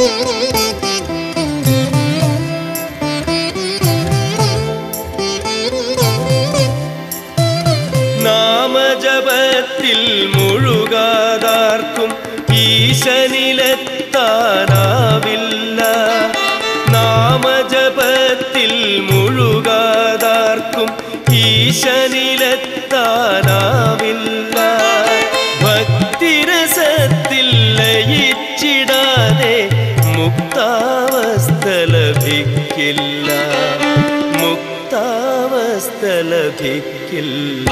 നാമജപത്തിൽ മുഴുകാതാർക്കും ഈശനിലെത്താനാവില്ല നാമജപത്തിൽ മുഴുകാതാർക്കും ഈശനിലെത്താനാവില്ല ഭക്തിരസത്തിൽ ലയിച്ചിടാതെ മുക്താവസ്ഥ ലഭിക്കില്ല മുക്താവസ്ഥ ലഭിക്കില്ല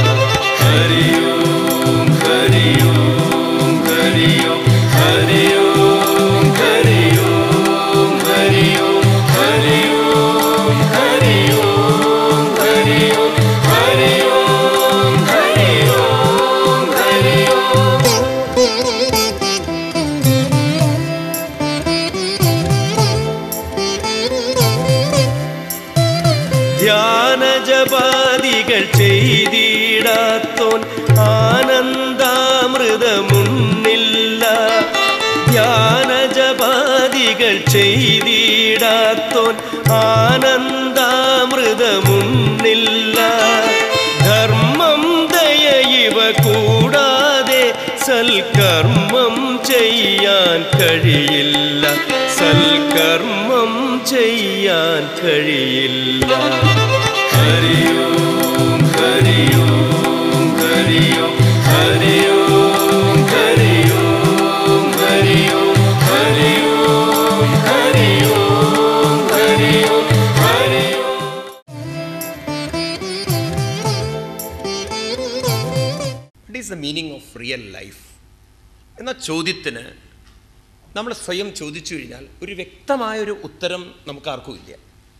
ഹരിയോം ഹരിയോം ഹരിയോം ഹരിയോം ഹരിയോം ഹരിയോം ഹരിയോം ഹരിയോം ഹരിയോം ഹരിയോം ഹരിയോം ഹരിയോം ധ്യാനജപാദികൾ ചെയ്തിടാത്തോൻ ആനന്ദാമൃതമുന്നില്ല ധ്യാനജപാദികൾ ചെയ്തിടാത്തോൻ ആനന്ദാമൃതമുന്നില്ല ധർമ്മം ദയ ഇവ കൂടാതെ സൽക്കർമ്മം ചെയ്യാൻ കഴിയില്ല സൽക്കർമ്മം ചെയ്യാൻ കഴിയില്ല Hari Om Hari Om Hari Om Hari Om Hari Om Hari Om Hari Om Hari Om Hari Om Hari Om what is the meaning of real life എന്ന ചോദ്യത്തിന് നമ്മൾ സ്വയം ചോദിച്ചു കഴിഞ്ഞാൽ ഒരു വ്യക്തമായൊരു ഉത്തരം നമുക്ക് ആർക്കും ഇല്ല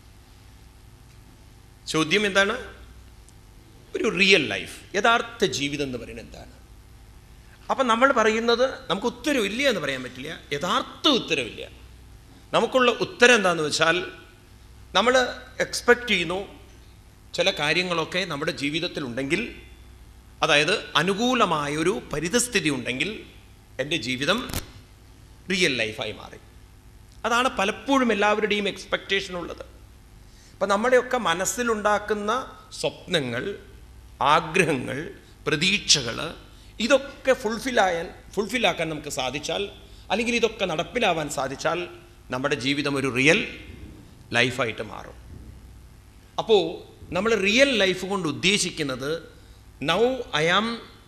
ചോദ്യം എന്താണ് ഒരു റിയൽ ലൈഫ് യഥാർത്ഥ ജീവിതം എന്ന് പറയുന്നത് എന്താണ് അപ്പം നമ്മൾ പറയുന്നത് നമുക്ക് ഉത്തരവില്ല എന്ന് പറയാൻ പറ്റില്ല യഥാർത്ഥ ഉത്തരവില്ല നമുക്കുള്ള ഉത്തരം എന്താണെന്ന് വെച്ചാൽ നമ്മൾ എക്സ്പെക്റ്റ് ചെയ്യുന്നു ചില കാര്യങ്ങളൊക്കെ നമ്മുടെ ജീവിതത്തിലുണ്ടെങ്കിൽ അതായത് അനുകൂലമായൊരു പരിതസ്ഥിതി ഉണ്ടെങ്കിൽ എൻ്റെ ജീവിതം റിയൽ ലൈഫായി മാറി അതാണ് പലപ്പോഴും എല്ലാവരുടെയും എക്സ്പെക്റ്റേഷൻ ഉള്ളത് അപ്പം നമ്മുടെയൊക്കെ മനസ്സിലുണ്ടാക്കുന്ന സ്വപ്നങ്ങൾ ആഗ്രഹങ്ങൾ പ്രതീക്ഷകൾ ഇതൊക്കെ ഫുൾഫില്ലായാൻ ഫുൾഫില്ലാക്കാൻ നമുക്ക് സാധിച്ചാൽ അല്ലെങ്കിൽ ഇതൊക്കെ നടപ്പിലാവാൻ സാധിച്ചാൽ നമ്മുടെ ജീവിതം ഒരു റിയൽ ലൈഫായിട്ട് മാറും അപ്പോൾ നമ്മൾ റിയൽ ലൈഫ് കൊണ്ട് ഉദ്ദേശിക്കുന്നത് നൗ ഐ ആം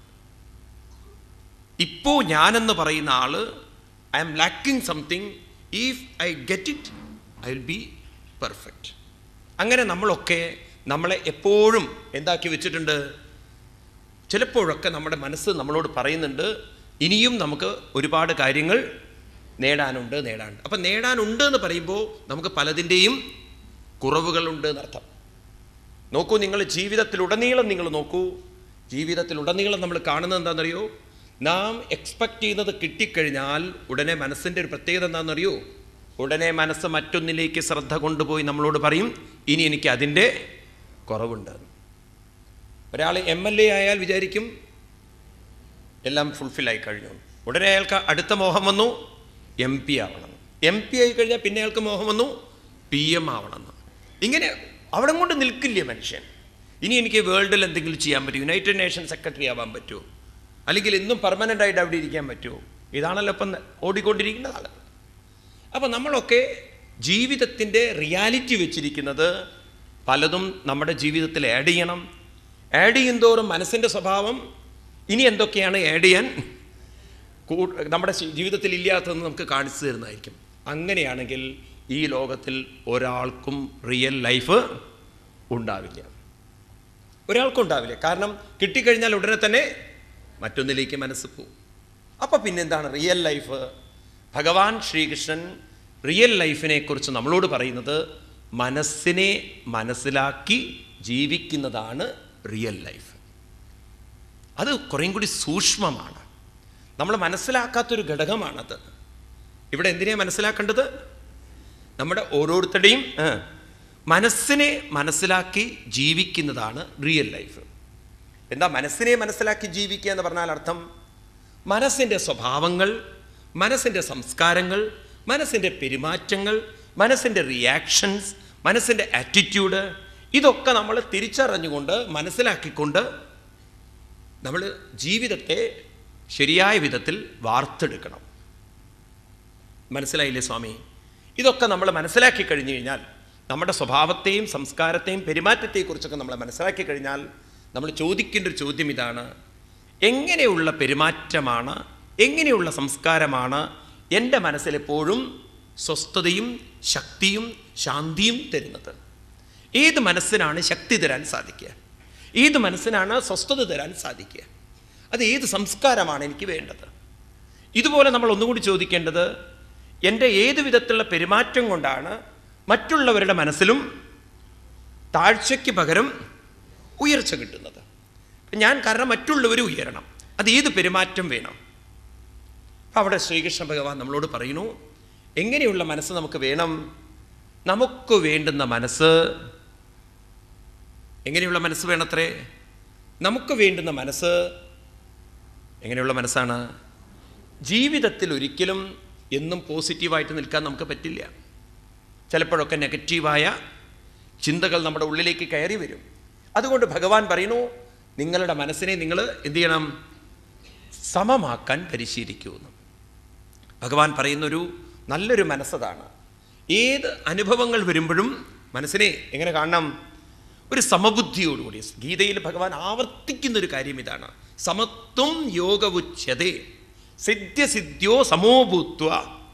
ഇപ്പോൾ ഞാനെന്ന് പറയുന്ന ആൾ I am lacking something if I get it I will be perfect അങ്ങനെ നമ്മളൊക്കെ നമ്മളെ എപ്പോഴും എന്താക്കി വെച്ചിട്ടുണ്ട് ചിലപ്പോഴൊക്കെ നമ്മുടെ മനസ്സ് നമ്മളോട് പറയുന്നുണ്ട് ഇനിയും നമുക്ക് ഒരുപാട് കാര്യങ്ങൾ നേടാനുണ്ട് നേടാനുണ്ട് അപ്പം നേടാനുണ്ട് എന്ന് പറയുമ്പോൾ നമുക്ക് പലതിൻ്റെയും കുറവുകളുണ്ട് എന്നർത്ഥം നോക്കൂ നിങ്ങൾ ജീവിതത്തിലുടനീളം നിങ്ങൾ നോക്കൂ ജീവിതത്തിലുടനീളം നമ്മൾ കാണുന്നത് എന്താണെന്നറിയോ നാം എക്സ്പെക്റ്റ് ചെയ്യുന്നത് കിട്ടിക്കഴിഞ്ഞാൽ ഉടനെ മനസ്സിൻ്റെ ഒരു പ്രത്യേകത എന്താണെന്നറിയോ ഉടനെ മനസ്സ് മറ്റൊന്നിലേക്ക് ശ്രദ്ധ കൊണ്ടുപോയി നമ്മളോട് പറയും ഇനി എനിക്ക് അതിൻ്റെ കുറവുണ്ട് ഒരാൾ എം എൽ എ ആയാൽ വിചാരിക്കും എല്ലാം ഫുൾഫിൽ ആയി കഴിഞ്ഞു ഉടനെ അയാൾക്ക് അടുത്ത മോഹം വന്നു എം പി ആവണം എം പി ആയി കഴിഞ്ഞാൽ പിന്നെ അയാൾക്ക് മോഹം വന്നു പി എം ആവണമെന്ന് ഇങ്ങനെ അവിടെ കൊണ്ട് നിൽക്കില്ല മനുഷ്യൻ ഇനി എനിക്ക് വേൾഡിൽ എന്തെങ്കിലും ചെയ്യാൻ പറ്റുമോ യുണൈറ്റഡ് നേഷൻ സെക്രട്ടറി ആവാൻ പറ്റുമോ അല്ലെങ്കിൽ എന്നും പെർമനൻ്റ് ആയിട്ട് അവിടെ ഇരിക്കാൻ പറ്റുമോ ഇതാണല്ലോ ഇപ്പം ഓടിക്കൊണ്ടിരിക്കുന്നതാണ് അപ്പോൾ നമ്മളൊക്കെ ജീവിതത്തിൻ്റെ റിയാലിറ്റി വെച്ചിരിക്കുന്നത് പലതും നമ്മുടെ ജീവിതത്തിൽ ആഡ് ചെയ്യണം ആഡ് ചെയ്യുന്തോറും മനസ്സിൻ്റെ സ്വഭാവം ഇനി എന്തൊക്കെയാണ് ആഡ് ചെയ്യാൻ കൂ- നമ്മുടെ ശി- ജീവിതത്തിൽ ഇല്ലാത്തതെന്ന് നമുക്ക് കാണിച്ചു തരുന്നതായിരിക്കും അങ്ങനെയാണെങ്കിൽ ഈ ലോകത്തിൽ ഒരാൾക്കും റിയൽ ലൈഫ് ഉണ്ടാവില്ല ഒരാൾക്കും ഉണ്ടാവില്ല കാരണം കിട്ടിക്കഴിഞ്ഞാൽ ഉടനെ തന്നെ മറ്റൊന്നിലേക്ക് മനസ്സ് പോകും അപ്പോൾ പിന്നെന്താണ് റിയൽ ലൈഫ് ഭഗവാൻ ശ്രീകൃഷ്ണൻ റിയൽ ലൈഫിനെ കുറിച്ച് നമ്മളോട് പറയുന്നത് മനസ്സിനെ മനസ്സിലാക്കി ജീവിക്കുന്നതാണ് റിയൽ ലൈഫ് അത് കുറേയും കൂടി സൂക്ഷ്മമാണ് നമ്മൾ മനസ്സിലാക്കാത്തൊരു ഘടകമാണത് ഇവിടെ എന്തിനാ മനസ്സിലാക്കേണ്ടത് നമ്മുടെ ഓരോരുത്തരുടെയും ആ, മനസ്സിനെ മനസ്സിലാക്കി ജീവിക്കുന്നതാണ് റിയൽ ലൈഫ് എന്താ മനസ്സിനെ മനസ്സിലാക്കി ജീവിക്കുക എന്ന് പറഞ്ഞാൽ അർത്ഥം മനസ്സിൻ്റെ സ്വഭാവങ്ങൾ മനസ്സിൻ്റെ സംസ്കാരങ്ങൾ മനസ്സിൻ്റെ പെരുമാറ്റങ്ങൾ മനസ്സിൻ്റെ റിയാക്ഷൻസ് മനസ്സിൻ്റെ ആറ്റിറ്റ്യൂഡ് ഇതൊക്കെ നമ്മൾ തിരിച്ചറിഞ്ഞുകൊണ്ട് മനസ്സിലാക്കിക്കൊണ്ട് നമ്മൾ ജീവിതത്തെ ശരിയായ വിധത്തിൽ വാർത്തെടുക്കണം മനസ്സിലായില്ലേ സ്വാമി ഇതൊക്കെ നമ്മൾ മനസ്സിലാക്കി കഴിഞ്ഞു കഴിഞ്ഞാൽ നമ്മുടെ സ്വഭാവത്തെയും സംസ്കാരത്തെയും പെരുമാറ്റത്തെക്കുറിച്ചൊക്കെ നമ്മൾ മനസ്സിലാക്കി കഴിഞ്ഞാൽ നമ്മൾ ചോദിക്കേണ്ട ഒരു ചോദ്യം ഇതാണ് എങ്ങനെയുള്ള പെരുമാറ്റമാണ് എങ്ങനെയുള്ള സംസ്കാരമാണ് എൻ്റെ മനസ്സിലെപ്പോഴും സ്വസ്ഥതയും ശക്തിയും ശാന്തിയും തരുന്നത് ഏത് മനസ്സിനാണ് ശക്തി തരാൻ സാധിക്കുക ഏത് മനസ്സിനാണ് സ്വസ്ഥത തരാൻ സാധിക്കുക അത് ഏത് സംസ്കാരമാണ് എനിക്ക് വേണ്ടത് ഇതുപോലെ നമ്മൾ ഒന്നുകൂടി ചോദിക്കേണ്ടത് എൻ്റെ ഏത് വിധത്തിലുള്ള പെരുമാറ്റം കൊണ്ടാണ് മറ്റുള്ളവരുടെ മനസ്സിലും താഴ്ചയ്ക്ക് പകരം ഉയർച്ച കിട്ടുന്നത് ഞാൻ കാരണം മറ്റുള്ളവർ ഉയരണം അത് ഏത് പെരുമാറ്റം വേണം അപ്പം അവിടെ ശ്രീകൃഷ്ണ ഭഗവാൻ നമ്മളോട് പറയുന്നു എങ്ങനെയുള്ള മനസ്സ് നമുക്ക് വേണം നമുക്ക് വേണ്ടുന്ന മനസ്സ് എങ്ങനെയുള്ള മനസ്സ് വേണത്രേ നമുക്ക് വേണ്ടുന്ന മനസ്സ് എങ്ങനെയുള്ള മനസ്സാണ് ജീവിതത്തിൽ ഒരിക്കലും എന്നും പോസിറ്റീവായിട്ട് നിൽക്കാൻ നമുക്ക് പറ്റില്ല ചിലപ്പോഴൊക്കെ നെഗറ്റീവായ ചിന്തകൾ നമ്മുടെ ഉള്ളിലേക്ക് കയറി വരും അതുകൊണ്ട് ഭഗവാൻ പറയുന്നു നിങ്ങളുടെ മനസ്സിനെ നിങ്ങൾ എന്ത് ചെയ്യണം സമമാക്കാൻ പരിശീലിക്കുമെന്ന് ഭഗവാൻ പറയുന്നൊരു നല്ലൊരു മനസ്സതാണ് ഏത് അനുഭവങ്ങൾ വരുമ്പോഴും മനസ്സിനെ എങ്ങനെ കാണണം ഒരു സമബുദ്ധിയോടുകൂടി ഗീതയിൽ ഭഗവാൻ ആവർത്തിക്കുന്ന ഒരു കാര്യം ഇതാണ് സമത്വം യോഗവുച്യതേ സിദ്ധ്യസിദ്ധ്യോ സമോഭൂത്വ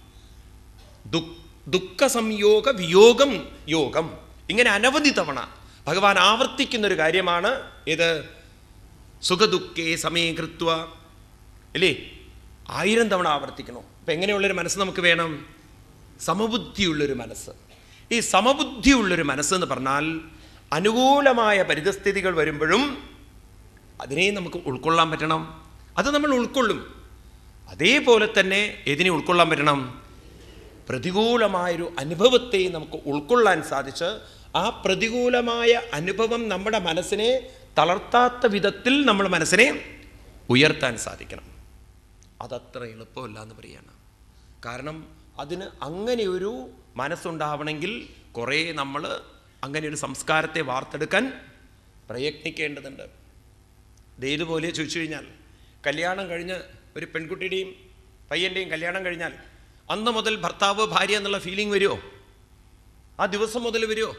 ദുഃഖ സംയോഗ വിയോഗം യോഗം ഇങ്ങനെ അനവധി തവണ ഭഗവാൻ ആവർത്തിക്കുന്ന ഒരു കാര്യമാണ് ഇത് സുഖദുഃഖേ സമീകൃത്വ അല്ലേ ആയിരം തവണ ആവർത്തിക്കണം അപ്പം എങ്ങനെയുള്ളൊരു മനസ്സ് നമുക്ക് വേണം സമബുദ്ധിയുള്ളൊരു മനസ്സ് ഈ സമബുദ്ധിയുള്ളൊരു മനസ്സെന്ന് പറഞ്ഞാൽ അനുകൂലമായ പരിതസ്ഥിതികൾ വരുമ്പോഴും അതിനെ നമുക്ക് ഉൾക്കൊള്ളാൻ പറ്റണം അത് നമ്മൾ ഉൾക്കൊള്ളും അതേപോലെ തന്നെ ഏതിനെ ഉൾക്കൊള്ളാൻ പറ്റണം പ്രതികൂലമായൊരു അനുഭവത്തെ നമുക്ക് ഉൾക്കൊള്ളാൻ സാധിച്ച് ആ പ്രതികൂലമായ അനുഭവം നമ്മുടെ മനസ്സിനെ തളർത്താത്ത വിധത്തിൽ നമ്മൾ മനസ്സിനെ ഉയർത്താൻ സാധിക്കണം അതത്ര എളുപ്പമല്ല എന്ന് പറയാണ് കാരണം അതിന് അങ്ങനെയൊരു മനസ്സുണ്ടാവണമെങ്കിൽ കുറേ നമ്മൾ അങ്ങനെ ഒരു സംസ്കാരത്തെ വാർത്തെടുക്കാൻ പ്രയത്നിക്കേണ്ടതുണ്ട് ഇതേതുപോലെ ചോദിച്ചു കഴിഞ്ഞാൽ കല്യാണം കഴിഞ്ഞ് ഒരു പെൺകുട്ടിയുടെയും പയ്യൻ്റെയും കല്യാണം കഴിഞ്ഞാൽ അന്ന് മുതൽ ഭർത്താവ് ഭാര്യ എന്നുള്ള ഫീലിംഗ് വരുമോ ആ ദിവസം മുതൽ വരുമോ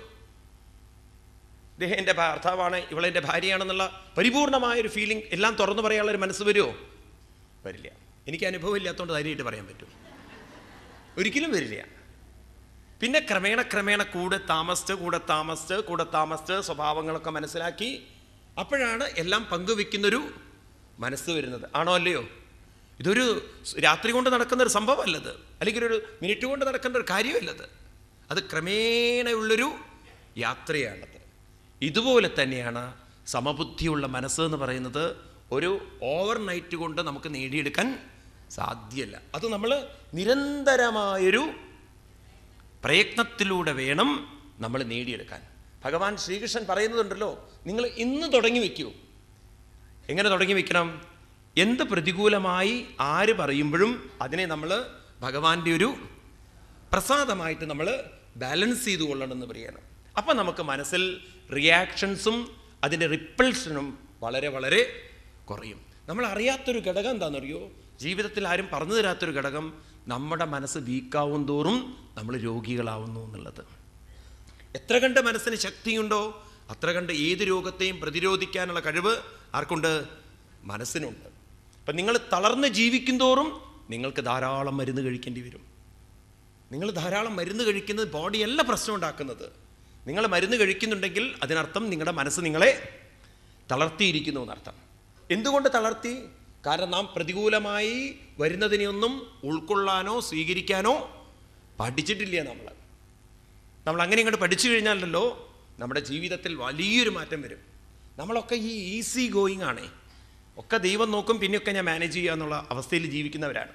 ഇദ്ദേഹം എൻ്റെ ഭർത്താവാണ് ഇവളെൻ്റെ ഭാര്യയാണെന്നുള്ള പരിപൂർണമായൊരു ഫീലിംഗ് എല്ലാം തുറന്നു പറയാനുള്ള ഒരു മനസ്സ് വരുമോ വരില്ല എനിക്ക് അനുഭവം ഇല്ലാത്തതുകൊണ്ട് ധൈര്യമായിട്ട് പറയാൻ പറ്റും ഒരിക്കലും വരില്ല പിന്നെ ക്രമേണ ക്രമേണ കൂടെ താമസിച്ച് കൂടെ താമസിച്ച് കൂടെ താമസിച്ച് സ്വഭാവങ്ങളൊക്കെ മനസ്സിലാക്കി അപ്പോഴാണ് എല്ലാം പങ്കുവെക്കുന്നൊരു മനസ്സ് വരുന്നത് ആണോ അല്ലയോ ഇതൊരു രാത്രി കൊണ്ട് നടക്കുന്ന ഒരു സംഭവമല്ലത് അല്ലെങ്കിൽ ഒരു മിനിറ്റ് കൊണ്ട് നടക്കുന്ന ഒരു കാര്യമല്ലത് അത് ക്രമേണയുള്ളൊരു യാത്രയാണത് ഇതുപോലെ തന്നെയാണ് സമബുദ്ധിയുള്ള മനസ്സ് എന്ന് പറയുന്നത് ഒരു ഓവർ നൈറ്റ് കൊണ്ട് നമുക്ക് നേടിയെടുക്കാൻ സാധ്യമല്ല അത് നമ്മൾ നിരന്തരമായൊരു പ്രയത്നത്തിലൂടെ വേണം നമ്മൾ നേടിയെടുക്കാൻ ഭഗവാൻ ശ്രീകൃഷ്ണൻ പറയുന്നതുണ്ടല്ലോ നിങ്ങൾ ഇന്ന് തുടങ്ങി വയ്ക്കൂ എങ്ങനെ തുടങ്ങി വെക്കണം എന്ത് പ്രതികൂലമായി ആര് പറയുമ്പോഴും അതിനെ നമ്മൾ ഭഗവാന്റെ ഒരു പ്രസാദമായിട്ട് നമ്മൾ ബാലൻസ് ചെയ്തു കൊള്ളണമെന്ന് പറയണം അപ്പം നമുക്ക് മനസ്സിൽ റിയാക്ഷൻസും അതിൻ്റെ റിപ്പൾഷനും വളരെ വളരെ കുറയും നമ്മൾ അറിയാത്തൊരു ഘടകം എന്താണെന്നറിയോ ജീവിതത്തിൽ ആരും പറഞ്ഞു തരാത്തൊരു ഘടകം നമ്മുടെ മനസ്സ് വീക്കാവും തോറും നമ്മൾ രോഗികളാവുന്നു എന്നുള്ളത് എത്ര കണ്ട് മനസ്സിന് ശക്തിയുണ്ടോ അത്ര കണ്ട് ഏത് രോഗത്തെയും പ്രതിരോധിക്കാനുള്ള കഴിവ് ആർക്കുണ്ട് മനസ്സിനുണ്ട് അപ്പം നിങ്ങൾ തളർന്ന് ജീവിക്കും തോറും നിങ്ങൾക്ക് ധാരാളം മരുന്ന് കഴിക്കേണ്ടി വരും നിങ്ങൾ ധാരാളം മരുന്ന് കഴിക്കുന്നത് ബോഡിയല്ല പ്രശ്നം ഉണ്ടാക്കുന്നത് നിങ്ങൾ മരുന്ന് കഴിക്കുന്നുണ്ടെങ്കിൽ അതിനർത്ഥം നിങ്ങളുടെ മനസ്സ് നിങ്ങളെ തളർത്തിയിരിക്കുന്നു എന്നർത്ഥം എന്തുകൊണ്ട് തളർത്തി കാരണം നാം പ്രതികൂലമായി വരുന്നതിനെയൊന്നും ഉൾക്കൊള്ളാനോ സ്വീകരിക്കാനോ പഠിച്ചിട്ടില്ല നമ്മൾ നമ്മൾ അങ്ങനെ ഇങ്ങോട്ട് പഠിച്ചു കഴിഞ്ഞാലല്ലോ നമ്മുടെ ജീവിതത്തിൽ വലിയൊരു മാറ്റം വരും നമ്മളൊക്കെ ഈ ഈസി ഗോയിങ് ആണേ ഒക്കെ ദൈവം നോക്കും പിന്നെയൊക്കെ ഞാൻ മാനേജ് ചെയ്യുക എന്നുള്ള അവസ്ഥയിൽ ജീവിക്കുന്നവരാണ്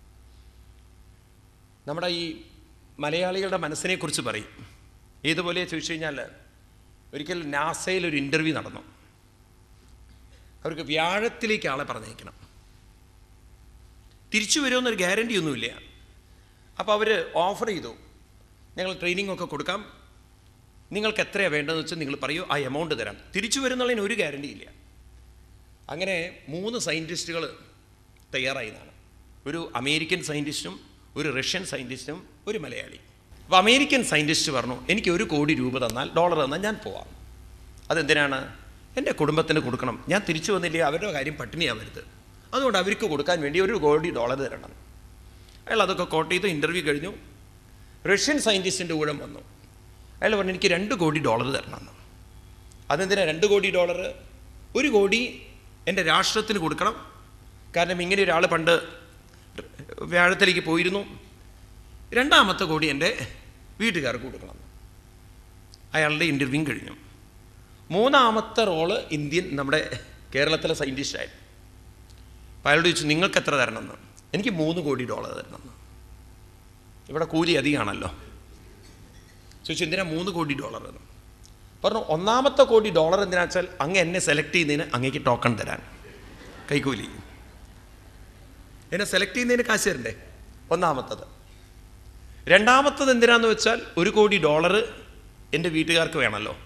നമ്മുടെ ഈ മലയാളികളുടെ മനസ്സിനെ കുറിച്ച് പറയും ഏതുപോലെ ചോദിച്ചു കഴിഞ്ഞാൽ ഒരിക്കൽ നാസയിൽ ഒരു ഇൻ്റർവ്യൂ നടന്നു അവർക്ക് വ്യാഴത്തിലേക്ക് ആളെ പറഞ്ഞേക്കണം തിരിച്ചു വരുമെന്നൊരു ഗ്യാരണ്ടി ഒന്നുമില്ല അപ്പോൾ അവർ ഓഫർ ചെയ്തു ഞങ്ങൾ ട്രെയിനിങ് ഒക്കെ കൊടുക്കാം നിങ്ങൾക്ക് എത്രയാണ് വേണ്ടതെന്ന് വെച്ചാൽ നിങ്ങൾ പറയൂ ആ എമൗണ്ട് തരാം തിരിച്ചു വരുന്നുള്ളതിന് ഒരു ഗ്യാരണ്ടി ഇല്ല അങ്ങനെ മൂന്ന് സയൻറ്റിസ്റ്റുകൾ തയ്യാറായി എന്നാണ് ഒരു അമേരിക്കൻ സയൻറ്റിസ്റ്റും ഒരു റഷ്യൻ സയൻറ്റിസ്റ്റും ഒരു മലയാളി അപ്പോൾ അമേരിക്കൻ സയൻറ്റിസ്റ്റ് പറഞ്ഞു എനിക്ക് ഒരു കോടി രൂപ തന്നാൽ ഡോളർ തന്നാൽ ഞാൻ പോവാം അതെന്തിനാണ് എൻ്റെ കുടുംബത്തിന് കൊടുക്കണം ഞാൻ തിരിച്ചു വന്നില്ലേ അവരുടെ കാര്യം പട്ടിണിയാവരുത് അതുകൊണ്ട് അവർക്ക് കൊടുക്കാൻ വേണ്ടി ഒരു കോടി ഡോളർ തരണം അയാൾ അതൊക്കെ കോട്ട് ചെയ്ത് ഇൻ്റർവ്യൂ കഴിഞ്ഞു റഷ്യൻ സയൻറ്റിസ്റ്റിൻ്റെ ഊഴം വന്നു അയാൾ പറഞ്ഞു എനിക്ക് രണ്ട് കോടി ഡോളർ തരണമെന്ന് അതെന്തിനാ രണ്ട് കോടി ഡോളർ ഒരു കോടി എൻ്റെ രാഷ്ട്രത്തിന് കൊടുക്കണം കാരണം ഇങ്ങനെ ഒരാൾ പണ്ട് വ്യാഴത്തിലേക്ക് പോയിരുന്നു രണ്ടാമത്തെ കോടി എൻ്റെ വീട്ടുകാർക്ക് കൊടുക്കണം അയാളുടെ ഇൻ്റർവ്യൂ കഴിഞ്ഞു മൂന്നാമത്തെ റോള് ഇന്ത്യൻ നമ്മുടെ കേരളത്തിലെ സയൻറ്റിസ്റ്റായിരുന്നു അപ്പോൾ അയാളോട് ചോദിച്ചു നിങ്ങൾക്ക് എത്ര തരണമെന്ന് എനിക്ക് മൂന്ന് കോടി ഡോളർ തരണമെന്ന് ഇവിടെ കൂലി അധികമാണല്ലോ ചോദിച്ചു എന്തിനാ മൂന്ന് കോടി ഡോളർ എന്ന് പറഞ്ഞു ഒന്നാമത്തെ കോടി ഡോളർ എന്തിനാ വെച്ചാൽ അങ്ങ് എന്നെ സെലക്ട് ചെയ്യുന്നതിന് അങ്ങേക്ക് ടോക്കൺ തരാൻ കൈക്കൂലി എന്നെ സെലക്ട് ചെയ്യുന്നതിന് കാശ് തരണ്ടേ ഒന്നാമത്തത് രണ്ടാമത്തത് എന്തിനാന്ന് വെച്ചാൽ ഒരു കോടി ഡോളർ എൻ്റെ വീട്ടുകാർക്ക് വേണമല്ലോ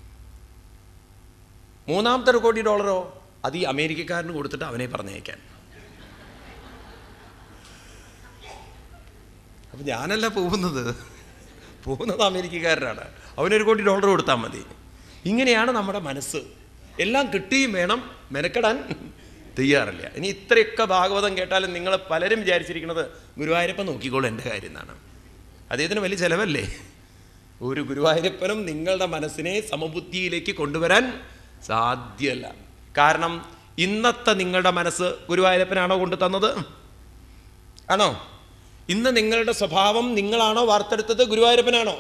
മൂന്നാമത്തെ ഒരു കോടി ഡോളറോ അത് ഈ അമേരിക്കക്കാരന് കൊടുത്തിട്ട് അവനെ പറഞ്ഞേക്കാൻ അപ്പം ഞാനല്ല പോകുന്നത് പോകുന്നത് അമേരിക്കക്കാരനാണ് അവനൊരു കോടി ഡോളർ കൊടുത്താൽ മതി ഇങ്ങനെയാണ് നമ്മുടെ മനസ്സ് എല്ലാം കിട്ടിയും വേണം മെനക്കെടാൻ തയ്യാറില്ല ഇനി ഇത്രയൊക്കെ ഭാഗവതം കേട്ടാലും നിങ്ങൾ പലരും വിചാരിച്ചിരിക്കുന്നത് ഗുരുവായൂരപ്പൻ നോക്കിക്കോളൂ എൻ്റെ കാര്യം എന്നാണ് അദ്ദേഹത്തിന് വലിയ ചിലവല്ലേ ഒരു ഗുരുവായൂരപ്പനും നിങ്ങളുടെ മനസ്സിനെ സമബുദ്ധിയിലേക്ക് കൊണ്ടുവരാൻ സാധ്യമല്ല കാരണം ഇന്നത്തെ നിങ്ങളുടെ മനസ്സ് ഗുരുവായൂരപ്പനാണോ കൊണ്ടു തന്നത് ആണോ ഇന്ന് നിങ്ങളുടെ സ്വഭാവം നിങ്ങളാണോ വാർത്തെടുത്തത് ഗുരുവായൂരപ്പനാണോ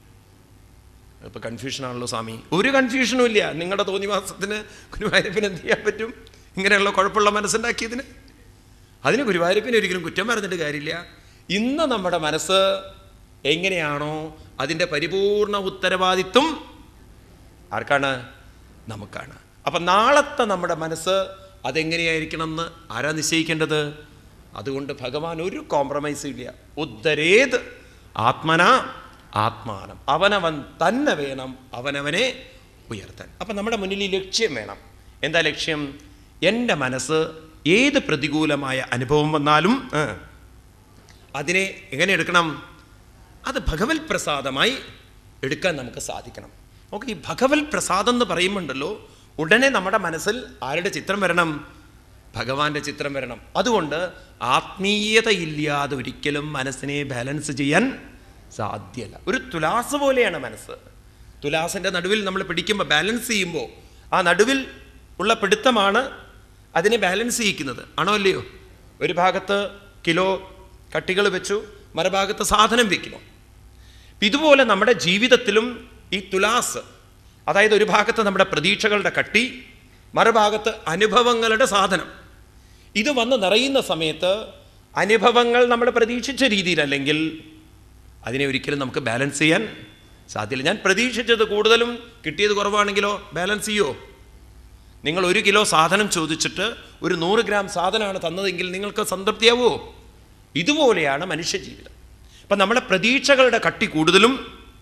ഇപ്പൊ കൺഫ്യൂഷൻ ആണല്ലോ സ്വാമി ഒരു കൺഫ്യൂഷനും ഇല്ല നിങ്ങളുടെ തോന്നിവാസത്തിന് ഗുരുവായൂരപ്പന് എന്ത് ചെയ്യാൻ പറ്റും ഇങ്ങനെയുള്ള കുഴപ്പമുള്ള മനസ്സുണ്ടാക്കിയതിന് അതിന് ഗുരുവായൂരപ്പന് ഒരിക്കലും കുറ്റം പറഞ്ഞിട്ട് കാര്യമില്ല ഇന്ന് നമ്മുടെ മനസ്സ് എങ്ങനെയാണോ അതിൻ്റെ പരിപൂർണ ഉത്തരവാദിത്വം ആർക്കാണ് നമുക്കാണ് അപ്പം നാളത്തെ നമ്മുടെ മനസ്സ് അതെങ്ങനെയായിരിക്കണം എന്ന് ആരാ നിശ്ചയിക്കേണ്ടത് അതുകൊണ്ട് ഭഗവാൻ ഒരു കോംപ്രമൈസും ഇല്ല ഉദ്ധരേത് ആത്മന ആത്മാനം അവനവൻ തന്നെ വേണം അവനവനെ ഉയർത്താൻ അപ്പം നമ്മുടെ മുന്നിൽ ഈ ലക്ഷ്യം വേണം എന്താ ലക്ഷ്യം എൻ്റെ മനസ്സ് ഏത് പ്രതികൂലമായ അനുഭവം വന്നാലും ആ, അതിനെ എങ്ങനെ എടുക്കണം അത് ഭഗവത് പ്രസാദമായി എടുക്കാൻ നമുക്ക് സാധിക്കണം ഓക്കെ ഈ ഭഗവത് പ്രസാദം എന്ന് പറയുമ്പോണ്ടല്ലോ ഉടനെ നമ്മുടെ മനസ്സിൽ ആരുടെ ചിത്രം വരണം ഭഗവാന്റെ ചിത്രം വരണം അതുകൊണ്ട് ആത്മീയതയില്ലാതെ ഒരിക്കലും മനസ്സിനെ ബാലൻസ് ചെയ്യാൻ സാധ്യമല്ല ഒരു തുലാസ് പോലെയാണ് മനസ്സ് തുലാസിൻ്റെ നടുവിൽ നമ്മൾ പിടിക്കുമ്പോൾ ബാലൻസ് ചെയ്യുമ്പോൾ ആ നടുവിൽ ഉള്ള പിടുത്തമാണ് അതിനെ ബാലൻസ് ചെയ്യിക്കുന്നത് ആണോ അല്ലയോ ഒരു ഭാഗത്ത് കിലോ കട്ടികൾ വെച്ചു മറുഭാഗത്ത് സാധനം വെക്കുന്നു ഇതുപോലെ നമ്മുടെ ജീവിതത്തിലും ഈ തുലാസ് അതായത് ഒരു ഭാഗത്ത് നമ്മുടെ പ്രതീക്ഷകളുടെ കട്ടി മറുഭാഗത്ത് അനുഭവങ്ങളുടെ സാധനം ഇത് വന്ന് നിറയുന്ന സമയത്ത് അനുഭവങ്ങൾ നമ്മൾ പ്രതീക്ഷിച്ച രീതിയിലല്ലെങ്കിൽ അതിനെ ഒരിക്കലും നമുക്ക് ബാലൻസ് ചെയ്യാൻ സാധ്യമില്ല ഞാൻ പ്രതീക്ഷിച്ചത് കൂടുതലും കിട്ടിയത് കുറവാണെങ്കിലോ ബാലൻസ് ചെയ്യോ നിങ്ങൾ ഒരു കിലോ സാധനം ചോദിച്ചിട്ട് ഒരു നൂറ് ഗ്രാം സാധനമാണ് തന്നതെങ്കിൽ നിങ്ങൾക്ക് സംതൃപ്തിയാവോ ഇതുപോലെയാണ് മനുഷ്യജീവിതം അപ്പം നമ്മുടെ പ്രതീക്ഷകളുടെ കട്ടി കൂടുതലും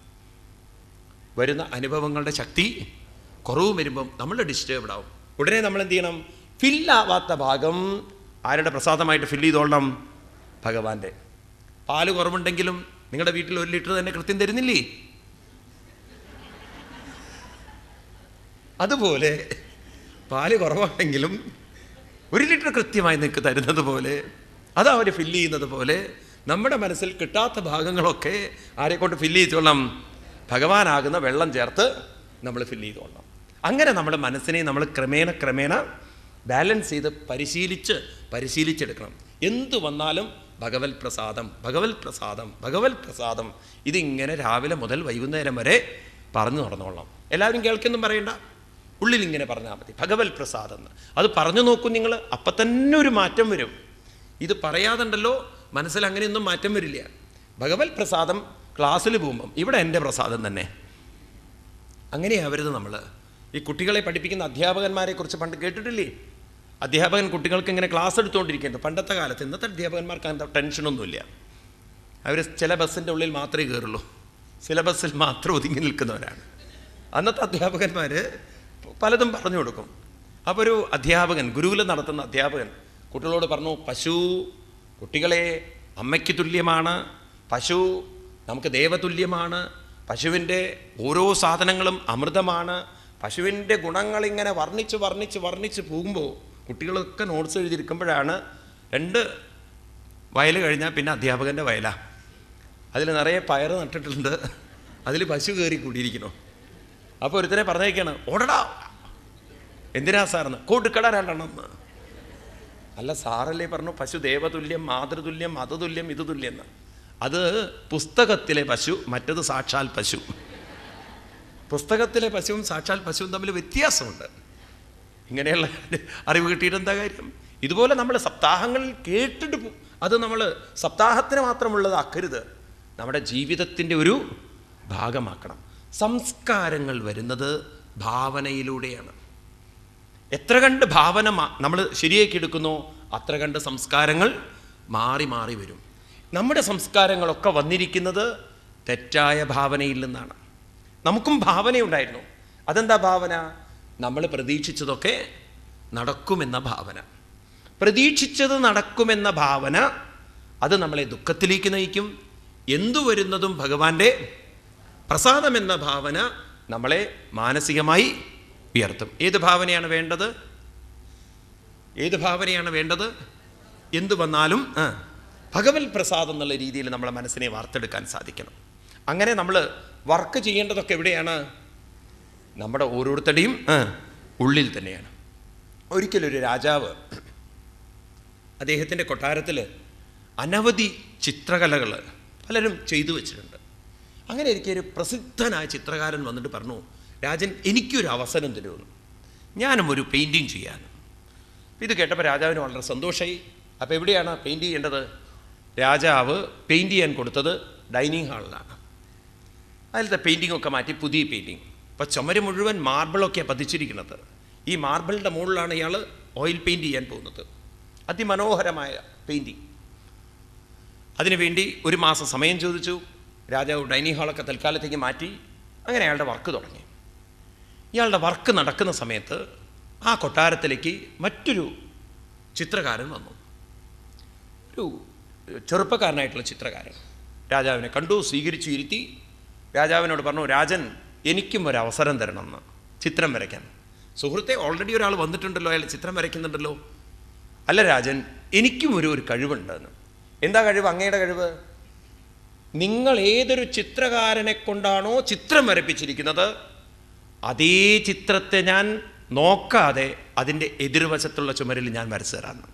വരുന്ന അനുഭവങ്ങളുടെ ശക്തി കുറവും വരുമ്പം നമ്മൾ ഡിസ്റ്റേബ്ഡ് ആവും ഉടനെ നമ്മൾ എന്ത് ചെയ്യണം ഫില്ലാവാത്ത ഭാഗം ആരുടെ പ്രസാദമായിട്ട് ഫില്ല് ചെയ്തോളണം ഭഗവാന്റെ പാല് കുറവുണ്ടെങ്കിലും നിങ്ങളുടെ വീട്ടിൽ ഒരു ലിറ്റർ തന്നെ കൃത്യം തരുന്നില്ലേ അതുപോലെ പാല് കുറവാണെങ്കിലും ഒരു ലിറ്റർ കൃത്യമായി നിങ്ങൾക്ക് തരുന്നത് പോലെ അത് അവർ ഫില്ല് ചെയ്യുന്നത് പോലെ നമ്മുടെ മനസ്സിൽ കിട്ടാത്ത ഭാഗങ്ങളൊക്കെ ആരെ കൊണ്ട് ഫില്ല് ചെയ്തോളണം ഭഗവാനാകുന്ന വെള്ളം ചേർത്ത് നമ്മൾ ഫില്ല് ചെയ്തോളണം അങ്ങനെ നമ്മുടെ മനസ്സിനെ നമ്മൾ ക്രമേണ ക്രമേണ ബാലൻസ് ചെയ്ത് പരിശീലിച്ച് പരിശീലിച്ചെടുക്കണം എന്തു വന്നാലും ഭഗവത് പ്രസാദം ഭഗവത് പ്രസാദം ഭഗവത് പ്രസാദം ഇതിങ്ങനെ രാവിലെ മുതൽ വൈകുന്നേരം വരെ പറഞ്ഞു നടന്നോളാം എല്ലാവരും കേൾക്കൊന്നും പറയണ്ട ഉള്ളിൽ ഇങ്ങനെ പറഞ്ഞാൽ മതി ഭഗവത് പ്രസാദം എന്ന് അത് പറഞ്ഞു നോക്കും നിങ്ങൾ അപ്പം തന്നെ ഒരു മാറ്റം വരും ഇത് പറയാതുണ്ടല്ലോ മനസ്സിൽ അങ്ങനെയൊന്നും മാറ്റം വരില്ല ഭഗവത് പ്രസാദം ക്ലാസ്സിൽ പോകുമ്പം ഇവിടെ എൻ്റെ പ്രസാദം തന്നെ അങ്ങനെയാവരുത് നമ്മൾ ഈ കുട്ടികളെ പഠിപ്പിക്കുന്ന അധ്യാപകന്മാരെ കുറിച്ച് പണ്ട് കേട്ടിട്ടില്ലേ അധ്യാപകൻ കുട്ടികൾക്ക് ഇങ്ങനെ ക്ലാസ് എടുത്തുകൊണ്ടിരിക്കുന്നത് പണ്ടത്തെ കാലത്ത് ഇന്നത്തെ അധ്യാപകന്മാർക്ക് അങ്ങനത്തെ ടെൻഷനൊന്നുമില്ല അവർ ചില ബസ്സിൻ്റെ ഉള്ളിൽ മാത്രമേ കയറുള്ളൂ സിലബസിൽ മാത്രം ഒതുങ്ങി നിൽക്കുന്നവരാണ് അന്നത്തെ അധ്യാപകന്മാർ പലതും പറഞ്ഞു കൊടുക്കും അപ്പോൾ ഒരു അധ്യാപകൻ ഗുരുകുലം നടത്തുന്ന അധ്യാപകൻ കുട്ടികളോട് പറഞ്ഞു പശു കുട്ടികളെ അമ്മയ്ക്ക് തുല്യമാണ് പശു നമുക്ക് ദേവതുല്യമാണ് പശുവിൻ്റെ ഓരോ സാധനങ്ങളും അമൃതമാണ് പശുവിൻ്റെ ഗുണങ്ങളിങ്ങനെ വർണ്ണിച്ച് വർണ്ണിച്ച് വർണ്ണിച്ച് പോകുമ്പോൾ കുട്ടികളൊക്കെ നോട്ട്സ് എഴുതിയിരിക്കുമ്പോഴാണ് രണ്ട് വയൽ കഴിഞ്ഞാൽ പിന്നെ അധ്യാപകൻ്റെ വയലാണ് അതിൽ നിറയെ പയർ നട്ടിട്ടുണ്ട് അതിൽ പശു കയറി കൂടിയിരിക്കണോ അപ്പോൾ ഒരുത്തനെ പറഞ്ഞേക്കാണ് ഓടടാ എന്തിനാ സാറെന്ന് കൊടുക്കട രണ്ടെണ്ണം എന്ന് അല്ല സാറല്ലേ പറഞ്ഞു പശു ദേവതുല്യം മാതൃതുല്യം മതതുല്യം ഇത് തുല്യം എന്ന് അത് പുസ്തകത്തിലെ പശു മറ്റത് സാക്ഷാൽ പശു പുസ്തകത്തിലെ പശുവും സാക്ഷാൽ പശുവും തമ്മിൽ വ്യത്യാസമുണ്ട് ഇങ്ങനെയുള്ള അറിവ് കിട്ടിയിട്ട് എന്താ കാര്യം ഇതുപോലെ നമ്മൾ സപ്താഹങ്ങളിൽ കേട്ടിട്ട് പോ- അത് നമ്മൾ സപ്താഹത്തിന് മാത്രമുള്ളതാക്കരുത് നമ്മുടെ ജീവിതത്തിൻ്റെ ഒരു ഭാഗമാക്കണം സംസ്കാരങ്ങൾ വരുന്നത് ഭാവനയിലൂടെയാണ് എത്ര കണ്ട് ഭാവന നമ്മൾ ശരിയാക്കി എടുക്കുന്നോ അത്ര കണ്ട് സംസ്കാരങ്ങൾ മാറി മാറി വരും നമ്മുടെ സംസ്കാരങ്ങളൊക്കെ വന്നിരിക്കുന്നത് തെറ്റായ ഭാവനയിൽ നിന്നാണ് നമുക്കും ഭാവനയുണ്ടായിരുന്നു അതെന്താ ഭാവന നമ്മൾ പ്രതീക്ഷിച്ചതൊക്കെ നടക്കുമെന്ന ഭാവന പ്രതീക്ഷിച്ചത് നടക്കുമെന്ന ഭാവന അത് നമ്മളെ ദുഃഖത്തിലേക്ക് നയിക്കും എന്തു വരുന്നതും ഭഗവാന്റെ പ്രസാദമെന്ന ഭാവന നമ്മളെ മാനസികമായി ഉയർത്തും ഏത് ഭാവനയാണ് വേണ്ടത് ഏത് ഭാവനയാണ് വേണ്ടത് എന്തു വന്നാലും ആ, ഭഗവത് പ്രസാദം എന്നുള്ള രീതിയിൽ നമ്മളെ മനസ്സിനെ വാർത്തെടുക്കാൻ സാധിക്കണം അങ്ങനെ നമ്മൾ വർക്ക് ചെയ്യേണ്ടതൊക്കെ എവിടെയാണ് നമ്മുടെ ഓരോരുത്തരുടെയും ആ, ഉള്ളിൽ തന്നെയാണ് ഒരിക്കലൊരു രാജാവ് അദ്ദേഹത്തിൻ്റെ കൊട്ടാരത്തിൽ അനവധി ചിത്രകലകൾ പലരും ചെയ്തു വെച്ചിട്ടുണ്ട് അങ്ങനെ എനിക്ക് ഒരു പ്രസിദ്ധനായ ചിത്രകാരൻ വന്നിട്ട് പറഞ്ഞു രാജൻ എനിക്കൊരു അവസരം തരുമെന്ന് ഞാനും ഒരു പെയിൻറ്റിങ് ചെയ്യാൻ ഇത് കേട്ടപ്പോൾ രാജാവിന് വളരെ സന്തോഷമായി അപ്പോൾ എവിടെയാണ് പെയിൻറ്റ് ചെയ്യേണ്ടത് രാജാവ് പെയിൻറ്റ് ചെയ്യാൻ കൊടുത്തത് ഡൈനിങ് ഹാളിലാണ് അതിലത്തെ പെയിൻറ്റിംഗ് ഒക്കെ മാറ്റി പുതിയ പെയിൻറ്റിങ് അപ്പോൾ ചുമര് മുഴുവൻ മാർബിളൊക്കെയാണ് പതിച്ചിരിക്കുന്നത് ഈ മാർബിളിൻ്റെ മുകളിലാണ് ഇയാൾ ഓയിൽ പെയിൻറ്റ് ചെയ്യാൻ പോകുന്നത് അതിമനോഹരമായ പെയിൻറ്റിങ് അതിനുവേണ്ടി ഒരു മാസം സമയം ചോദിച്ചു രാജാവ് ഡൈനിങ് ഹാളൊക്കെ തൽക്കാലത്തേക്ക് മാറ്റി അങ്ങനെ അയാളുടെ വർക്ക് തുടങ്ങി ഇയാളുടെ വർക്ക് നടക്കുന്ന സമയത്ത് ആ കൊട്ടാരത്തിലേക്ക് മറ്റൊരു ചിത്രകാരൻ വന്നു ഒരു ചെറുപ്പക്കാരനായിട്ടുള്ള ചിത്രകാരൻ രാജാവിനെ കണ്ടു സ്വീകരിച്ചു ഇരുത്തി രാജാവിനോട് പറഞ്ഞു രാജൻ എനിക്കും ഒരു അവസരം തരണമെന്ന് ചിത്രം വരയ്ക്കാൻ സുഹൃത്തെ ഓൾറെഡി ഒരാൾ വന്നിട്ടുണ്ടല്ലോ അയാൾ ചിത്രം വരയ്ക്കുന്നുണ്ടല്ലോ അല്ല രാജൻ എനിക്കും ഒരു ഒരു കഴിവുണ്ടെന്ന് എന്താ കഴിവ് അങ്ങയുടെ കഴിവ് നിങ്ങൾ ഏതൊരു ചിത്രകാരനെ കൊണ്ടാണോ ചിത്രം വരപ്പിച്ചിരിക്കുന്നത് അതേ ചിത്രത്തെ ഞാൻ നോക്കാതെ അതിൻ്റെ എതിർവശത്തുള്ള ചുമരിൽ ഞാൻ വരച്ചു തരാമെന്ന്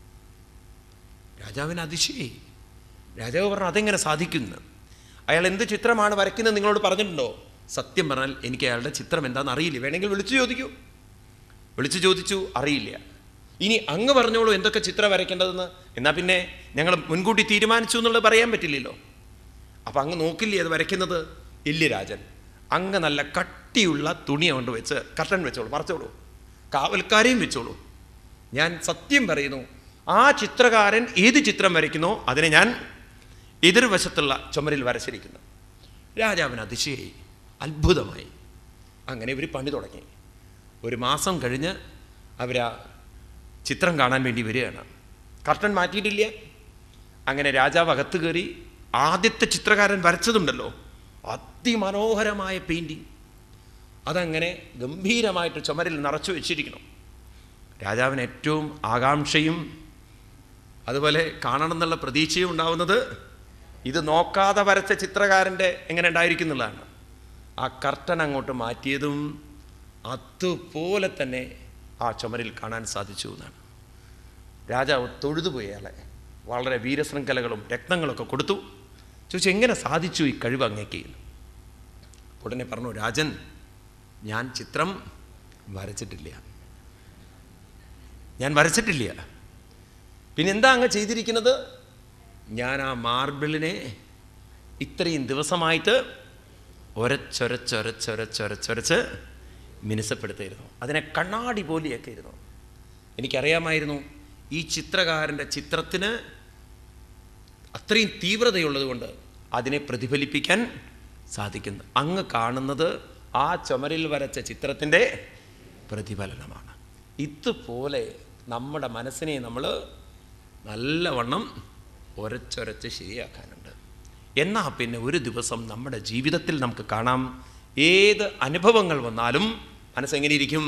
രാജാവിന് അതിശയായി രാജാവ് പറഞ്ഞു അതെങ്ങനെ സാധിക്കുന്നു അയാൾ എന്ത് ചിത്രമാണ് വരയ്ക്കുന്നത് നിങ്ങളോട് പറഞ്ഞിട്ടുണ്ടോ സത്യം പറഞ്ഞാൽ എനിക്ക് അയാളുടെ ചിത്രം എന്താണെന്ന് അറിയില്ല വേണമെങ്കിൽ വിളിച്ചു ചോദിക്കൂ വിളിച്ചു ചോദിച്ചു അറിയില്ല ഇനി അങ്ങ് പറഞ്ഞോളൂ എന്തൊക്കെ ചിത്രം വരയ്ക്കേണ്ടതെന്ന് എന്നാൽ പിന്നെ ഞങ്ങൾ മുൻകൂട്ടി തീരുമാനിച്ചു എന്നുള്ളത് പറയാൻ പറ്റില്ലല്ലോ അപ്പം അങ്ങ് നോക്കില്ലേ അത് വരയ്ക്കുന്നത് ഇല്ല രാജൻ അങ്ങ് നല്ല കട്ടിയുള്ള തുണി കൊണ്ട് വെച്ച് കർട്ടൻ വെച്ചോളൂ മറച്ചോളൂ കാവൽക്കാരെയും വെച്ചോളൂ ഞാൻ സത്യം പറയുന്നു ആ ചിത്രകാരൻ ഏത് ചിത്രം വരയ്ക്കുന്നോ അതിനെ ഞാൻ എതിർവശത്തുള്ള ചുമരിൽ വരച്ചിരിക്കുന്നു രാജാവിന് അതിശയായി അത്ഭുതമായി അങ്ങനെ ഇവർ പണി തുടങ്ങി ഒരു മാസം കഴിഞ്ഞ് അവരാ ചിത്രം കാണാൻ വേണ്ടി വരികയാണ് കർട്ടൻ മാറ്റിയിട്ടില്ല അങ്ങനെ രാജാവ് അകത്ത് കയറി ആദ്യത്തെ ചിത്രകാരൻ വരച്ചതുണ്ടല്ലോ അതിമനോഹരമായ പെയിൻറ്റിങ് അതങ്ങനെ ഗംഭീരമായിട്ട് ചുമരിൽ നിറച്ചു വെച്ചിരിക്കണം രാജാവിന് ഏറ്റവും ആകാംക്ഷയും അതുപോലെ കാണണം എന്നുള്ള പ്രതീക്ഷയും ഉണ്ടാവുന്നത് ഇത് നോക്കാതെ വരച്ച ചിത്രകാരൻ്റെ എങ്ങനെ ഉണ്ടായിരിക്കും എന്നുള്ളതാണ് ആ കർട്ടൻ അങ്ങോട്ട് മാറ്റിയതും അതുപോലെ തന്നെ ആ ചുമരിൽ കാണാൻ സാധിച്ചു എന്നാണ് രാജാവ് തൊഴുതുപോയി അയാളെ വളരെ വീരശൃംഖലകളും രത്നങ്ങളൊക്കെ കൊടുത്തു ചോദിച്ചു എങ്ങനെ സാധിച്ചു ഈ കഴിവ് അങ്ങേക്ക് ഉടനെ പറഞ്ഞു രാജൻ ഞാൻ ചിത്രം വരച്ചിട്ടില്ല ഞാൻ വരച്ചിട്ടില്ല പിന്നെ എന്താ അങ്ങ് ചെയ്തിരിക്കുന്നത് ഞാൻ ആ മാർബിളിനെ ഇത്രയും ദിവസമായിട്ട് ഒരച്ചൊരച്ചൊരച്ചൊരച്ചൊരച്ചൊരച്ച് മിനുസപ്പെടുത്തിയിരുന്നു അതിനെ കണ്ണാടി പോലെയൊക്കെ ഇരുന്നു എനിക്കറിയാമായിരുന്നു ഈ ചിത്രകാരൻ്റെ ചിത്രത്തിന് അത്രയും തീവ്രതയുള്ളത് കൊണ്ട് അതിനെ പ്രതിഫലിപ്പിക്കാൻ സാധിക്കുന്നു അങ്ങ് കാണുന്നത് ആ ചുമരിൽ വരച്ച ചിത്രത്തിൻ്റെ പ്രതിഫലനമാണ് ഇതുപോലെ നമ്മുടെ മനസ്സിനെ നമ്മൾ നല്ലവണ്ണം ഒരച്ചൊരച്ച് ശരിയാക്കാനുണ്ട് എന്നാൽ പിന്നെ ഒരു ദിവസം നമ്മുടെ ജീവിതത്തിൽ നമുക്ക് കാണാം ഏത് അനുഭവങ്ങൾ വന്നാലും മനസ്സെങ്ങനെ ഇരിക്കും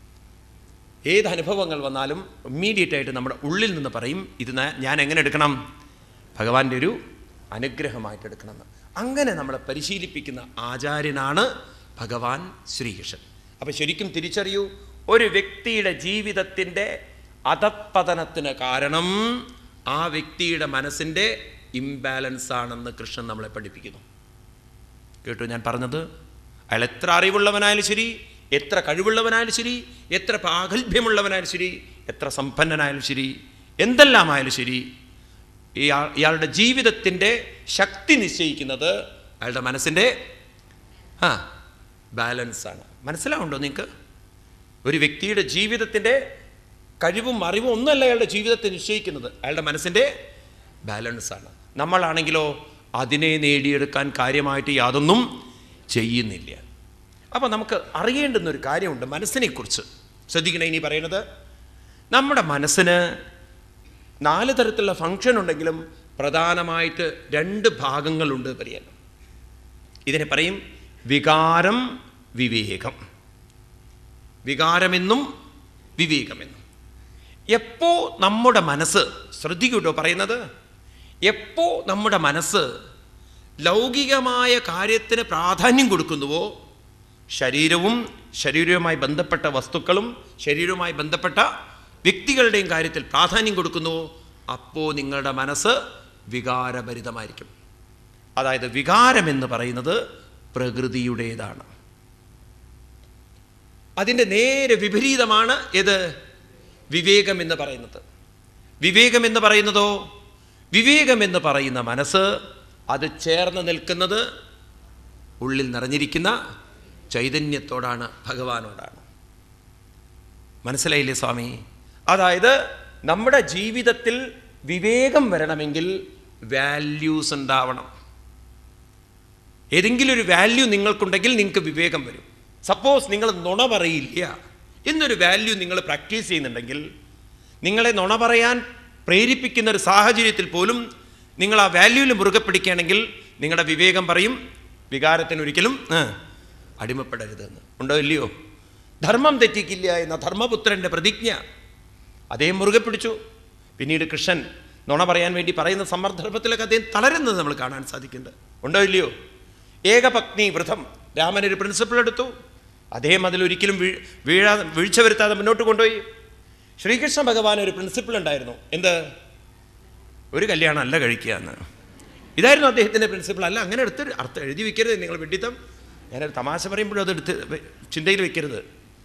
ഏത് അനുഭവങ്ങൾ വന്നാലും ഇമ്മീഡിയറ്റ് ആയിട്ട് നമ്മുടെ ഉള്ളിൽ നിന്ന് പറയും ഇത് ന- ഞാൻ എങ്ങനെ എടുക്കണം ഭഗവാന്റെ ഒരു അനുഗ്രഹമായിട്ട് എടുക്കണമെന്ന് അങ്ങനെ നമ്മളെ പരിശീലിപ്പിക്കുന്ന ആചാര്യനാണ് ഭഗവാൻ ശ്രീകൃഷ്ണൻ അപ്പം ശരിക്കും തിരിച്ചറിയൂ ഒരു വ്യക്തിയുടെ ജീവിതത്തിൻ്റെ അധപ്പതനത്തിന് കാരണം ആ വ്യക്തിയുടെ മനസ്സിൻ്റെ ഇംബാലൻസ് ആണെന്ന് കൃഷ്ണൻ നമ്മളെ പഠിപ്പിക്കുന്നു കേട്ടു ഞാൻ പറഞ്ഞത് അയാൾ എത്ര അറിവുള്ളവനായാലും ശരി എത്ര കഴിവുള്ളവനായാലും ശരി എത്ര പ്രാഗൽഭ്യമുള്ളവനായാലും ശരി എത്ര സമ്പന്നനായാലും ശരി എന്തെല്ലാമായാലും ശരി ഇയാൾ ഇയാളുടെ ജീവിതത്തിൻ്റെ ശക്തി നിശ്ചയിക്കുന്നത് അയാളുടെ മനസ്സിൻ്റെ ആ ബാലൻസാണ് മനസ്സിലാവുണ്ടോ നിങ്ങൾക്ക് ഒരു വ്യക്തിയുടെ ജീവിതത്തിൻ്റെ കഴിവും അറിവും ഒന്നല്ല അയാളുടെ ജീവിതത്തെ നിശ്ചയിക്കുന്നത് അയാളുടെ മനസ്സിൻ്റെ ബാലൻസാണ് നമ്മളാണെങ്കിലോ അതിനെ നേടിയെടുക്കാൻ കാര്യമായിട്ട് യാതൊന്നും ചെയ്യുന്നില്ല അപ്പോൾ നമുക്ക് അറിയേണ്ടുന്ന ഒരു കാര്യമുണ്ട് മനസ്സിനെക്കുറിച്ച് ശ്രദ്ധിക്കണേ ഇനി പറയുന്നത് നമ്മുടെ മനസ്സിന് നാല് തരത്തിലുള്ള ഫങ്ഷൻ ഉണ്ടെങ്കിലും പ്രധാനമായിട്ട് രണ്ട് ഭാഗങ്ങളുണ്ട് പറയാൻ ഇതിനെ പറയും വികാരം വിവേകം വികാരമെന്നും വിവേകമെന്നും എപ്പോ നമ്മുടെ മനസ്സ് ശ്രദ്ധിക്കൂട്ടോ പറയുന്നത് എപ്പോ നമ്മുടെ മനസ്സ് ലൗകികമായ കാര്യത്തിന് പ്രാധാന്യം കൊടുക്കുന്നുവോ ശരീരവും ശരീരവുമായി ബന്ധപ്പെട്ട വസ്തുക്കളും ശരീരവുമായി ബന്ധപ്പെട്ട വ്യക്തികളുടെയും കാര്യത്തിൽ പ്രാധാന്യം കൊടുക്കുന്നുവോ അപ്പോൾ നിങ്ങളുടെ മനസ്സ് വികാരഭരിതമായിരിക്കും അതായത് വികാരമെന്ന് പറയുന്നത് പ്രകൃതിയുടേതാണ് അതിൻ്റെ നേരെ വിപരീതമാണ് ഏത് വിവേകം എന്ന് പറയുന്നത് വിവേകം എന്ന് പറയുന്നതോ വിവേകം എന്ന് പറയുന്ന മനസ്സ് അത് ചേർന്ന് നിൽക്കുന്നത് ഉള്ളിൽ നിറഞ്ഞിരിക്കുന്ന ചൈതന്യത്തോടാണ് ഭഗവാനോടാണ് മനസ്സിലായില്ലേ സ്വാമി അതായത് നമ്മുടെ ജീവിതത്തിൽ വിവേകം വരണമെങ്കിൽ വാല്യൂസ് ഉണ്ടാവണം ഏതെങ്കിലും ഒരു വാല്യൂ നിങ്ങൾക്കുണ്ടെങ്കിൽ നിങ്ങൾക്ക് വിവേകം വരും സപ്പോസ് നിങ്ങൾ നുണ പറയില്ല എന്നൊരു വാല്യൂ നിങ്ങൾ പ്രാക്ടീസ് ചെയ്യുന്നുണ്ടെങ്കിൽ നിങ്ങളെ നുണ പറയാൻ പ്രേരിപ്പിക്കുന്ന ഒരു സാഹചര്യത്തിൽ പോലും നിങ്ങൾ ആ വാല്യൂവിൽ മുറുകെ പിടിക്കുകയാണെങ്കിൽ നിങ്ങളുടെ വിവേകം പറയും വികാരത്തിന് ഒരിക്കലും ആ, അടിമപ്പെടരുതെന്ന് ഉണ്ടോ ഇല്ലയോ ധർമ്മം തെറ്റിക്കില്ല എന്ന ധർമ്മപുത്രൻ്റെ പ്രതിജ്ഞ അദ്ദേഹം മുറുകെ പിടിച്ചു പിന്നീട് കൃഷ്ണൻ നുണ പറയാൻ വേണ്ടി പറയുന്ന സമ്മർദ്ദത്തിലൊക്കെ അദ്ദേഹം തളരുന്നത് നമ്മൾ കാണാൻ സാധിക്കുന്നുണ്ട് ഉണ്ടോ ഇല്ലയോ ഏകപത്നി വ്രതം രാമൻ ഒരു പ്രിൻസിപ്പിൾ എടുത്തു അദ്ദേഹം അതിലൊരിക്കലും വീഴ് വീഴാതെ വീഴ്ച വരുത്താതെ മുന്നോട്ട് കൊണ്ടുപോയി ശ്രീകൃഷ്ണ ഭഗവാൻ ഒരു പ്രിൻസിപ്പിൾ ഉണ്ടായിരുന്നു എന്ത് ഒരു കല്യാണം അല്ല കഴിക്കുക എന്ന് ഇതായിരുന്നു അദ്ദേഹത്തിൻ്റെ പ്രിൻസിപ്പിൾ അല്ല അങ്ങനെ എടുത്ത് അർത്ഥം എഴുതി വെക്കരുത് നിങ്ങൾ വെട്ടിത്തം ഞാനൊരു തമാശ പറയുമ്പോഴും അത് എടുത്ത് വെ- ചിന്തയിൽ വെക്കരുത്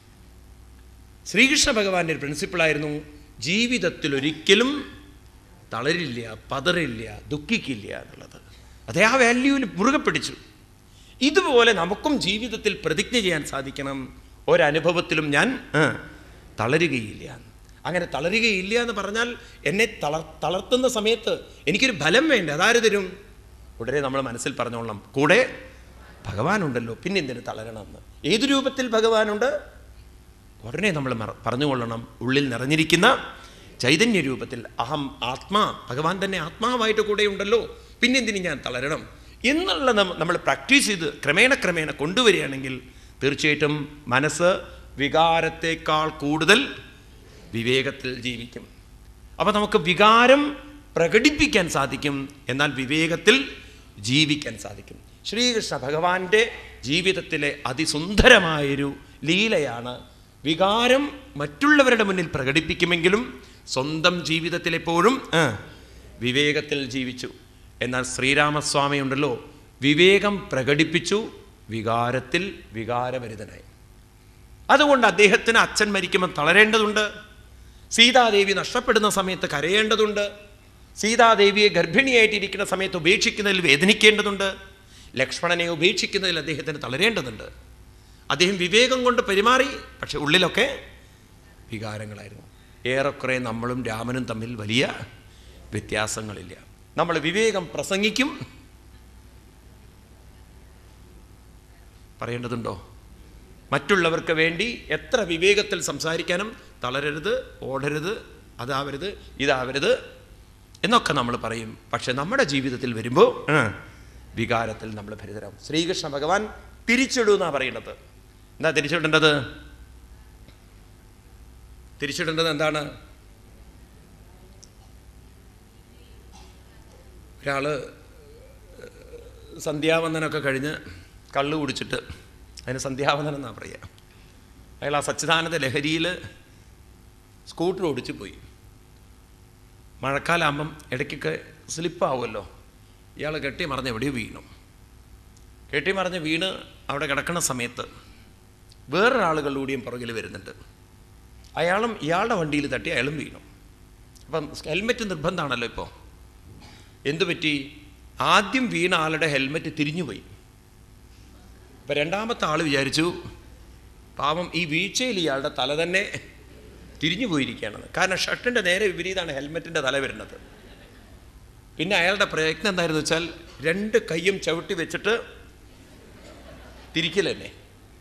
ശ്രീകൃഷ്ണ ഭഗവാന്റെ ഒരു പ്രിൻസിപ്പിളായിരുന്നു ജീവിതത്തിൽ ഒരിക്കലും തളരില്ല പതറില്ല ദുഃഖിക്കില്ല എന്നുള്ളത് അതേ ആ വാല്യൂവിൽ മുറുകെ പിടിച്ചു ഇതുപോലെ നമുക്കും ജീവിതത്തിൽ പ്രതിജ്ഞ ചെയ്യാൻ സാധിക്കണം ഒരനുഭവത്തിലും ഞാൻ ആ, തളരുകയില്ല അങ്ങനെ തളരുകയില്ല എന്ന് പറഞ്ഞാൽ എന്നെ തളർ തളർത്തുന്ന സമയത്ത് എനിക്കൊരു ബലം വേണ്ട അതാര് തരും ഉടനെ നമ്മൾ മനസ്സിൽ പറഞ്ഞോളണം കൂടെ ഭഗവാനുണ്ടല്ലോ പിന്നെ എന്തിനു തളരണമെന്ന് ഏതു രൂപത്തിൽ ഭഗവാനുണ്ട് ഉടനെ നമ്മൾ മറ- പറഞ്ഞുകൊള്ളണം ഉള്ളിൽ നിറഞ്ഞിരിക്കുന്ന ചൈതന്യ രൂപത്തിൽ അഹം ആത്മാ ഭഗവാൻ തന്നെ ആത്മാവായിട്ട് കൂടെയുണ്ടല്ലോ പിന്നെ എന്തിന് ഞാൻ തളരണം എന്നുള്ള നമ്മ- നമ്മൾ പ്രാക്ടീസ് ചെയ്ത് ക്രമേണ ക്രമേണ കൊണ്ടുവരികയാണെങ്കിൽ തീർച്ചയായിട്ടും മനസ്സ് വികാരത്തേക്കാൾ കൂടുതൽ വിവേകത്തിൽ ജീവിക്കും അപ്പോൾ നമുക്ക് വികാരം പ്രകടിപ്പിക്കാൻ സാധിക്കും എന്നാൽ വിവേകത്തിൽ ജീവിക്കാൻ സാധിക്കും ശ്രീകൃഷ്ണ ഭഗവാന്റെ ജീവിതത്തിലെ അതിസുന്ദരമായൊരു ലീലയാണ് വികാരം മറ്റുള്ളവരുടെ മുന്നിൽ പ്രകടിപ്പിക്കുമെങ്കിലും സ്വന്തം ജീവിതത്തിൽ എപ്പോഴും ആ, വിവേകത്തിൽ ജീവിച്ചു എന്നാൽ ശ്രീരാമസ്വാമി ഉണ്ടല്ലോ വിവേകം പ്രകടിപ്പിച്ചു വികാരത്തിൽ വികാരഭരിതനായി അതുകൊണ്ട് അദ്ദേഹത്തിന് അച്ഛൻ മരിക്കുമ്പോൾ തളരേണ്ടതുണ്ട് സീതാദേവി നഷ്ടപ്പെടുന്ന സമയത്ത് കരയേണ്ടതുണ്ട് സീതാദേവിയെ ഗർഭിണിയായിട്ടിരിക്കുന്ന സമയത്ത് ഉപേക്ഷിക്കുന്നതിൽ വേദനിക്കേണ്ടതുണ്ട് ലക്ഷ്മണനെ ഉപേക്ഷിക്കുന്നതിൽ അദ്ദേഹത്തിന് തളരേണ്ടതുണ്ട് അദ്ദേഹം വിവേകം കൊണ്ട് പെരുമാറി പക്ഷെ ഉള്ളിലൊക്കെ വികാരങ്ങളായിരുന്നു ഏറെക്കുറെ നമ്മളും രാമനും തമ്മിൽ വലിയ വ്യത്യാസങ്ങളില്ല നമ്മൾ വിവേകം പ്രസംഗിക്കും പറയേണ്ടതുണ്ടോ മറ്റുള്ളവർക്ക് വേണ്ടി എത്ര വിവേകത്തിൽ സംസാരിക്കാനും തളരരുത് ഓടരുത് അതാവരുത് ഇതാവരുത് എന്നൊക്കെ നമ്മൾ പറയും പക്ഷെ നമ്മുടെ ജീവിതത്തിൽ വരുമ്പോൾ ആ, വികാരത്തിൽ നമ്മൾ ഭരിതരാകും ശ്രീകൃഷ്ണ ഭഗവാൻ തിരിച്ചിടൂ എന്നാണ് പറയുന്നത് എന്താ തിരിച്ചിടേണ്ടത് തിരിച്ചിടേണ്ടത് എന്താണ് ഒരാൾ സന്ധ്യാവന്ദനമൊക്കെ കഴിഞ്ഞ് കള്ള് കുടിച്ചിട്ട് അതിന് സന്ധ്യാവന്ദനം എന്നാണ് പറയുക അയാൾ ആ സച്ചിദാനന്ദ ലഹരിയിൽ സ്കൂട്ടർ ഓടിച്ചു പോയി മഴക്കാലാകുമ്പം ഇടയ്ക്കൊക്കെ സ്ലിപ്പാവുമല്ലോ ഇയാൾ കെട്ടി മറിഞ്ഞ് എവിടെയോ വീണു കെട്ടി മറിഞ്ഞ് വീണ് അവിടെ കിടക്കുന്ന സമയത്ത് വേറൊരാളുകളിലൂടെയും പുറകിൽ വരുന്നുണ്ട് അയാളും ഇയാളുടെ വണ്ടിയിൽ തട്ടി അയാളും വീണു അപ്പം ഹെൽമെറ്റ് നിർബന്ധമാണല്ലോ ഇപ്പോൾ എന്തു പറ്റി ആദ്യം വീണ ആളുടെ ഹെൽമെറ്റ് തിരിഞ്ഞുപോയി അപ്പം രണ്ടാമത്തെ ആൾ വിചാരിച്ചു പാവം ഈ വീഴ്ചയിൽ ഇയാളുടെ തല തന്നെ തിരിഞ്ഞു പോയിരിക്കുകയാണെന്ന് കാരണം ഷർട്ടിൻ്റെ നേരെ വിപരീതമാണ് ഹെൽമെറ്റിൻ്റെ തല വരുന്നത് പിന്നെ അയാളുടെ പ്രയത്നം എന്തായിരുന്നു വെച്ചാൽ രണ്ട് കൈയും ചവിട്ടി വെച്ചിട്ട് തിരിക്കൽ തന്നെ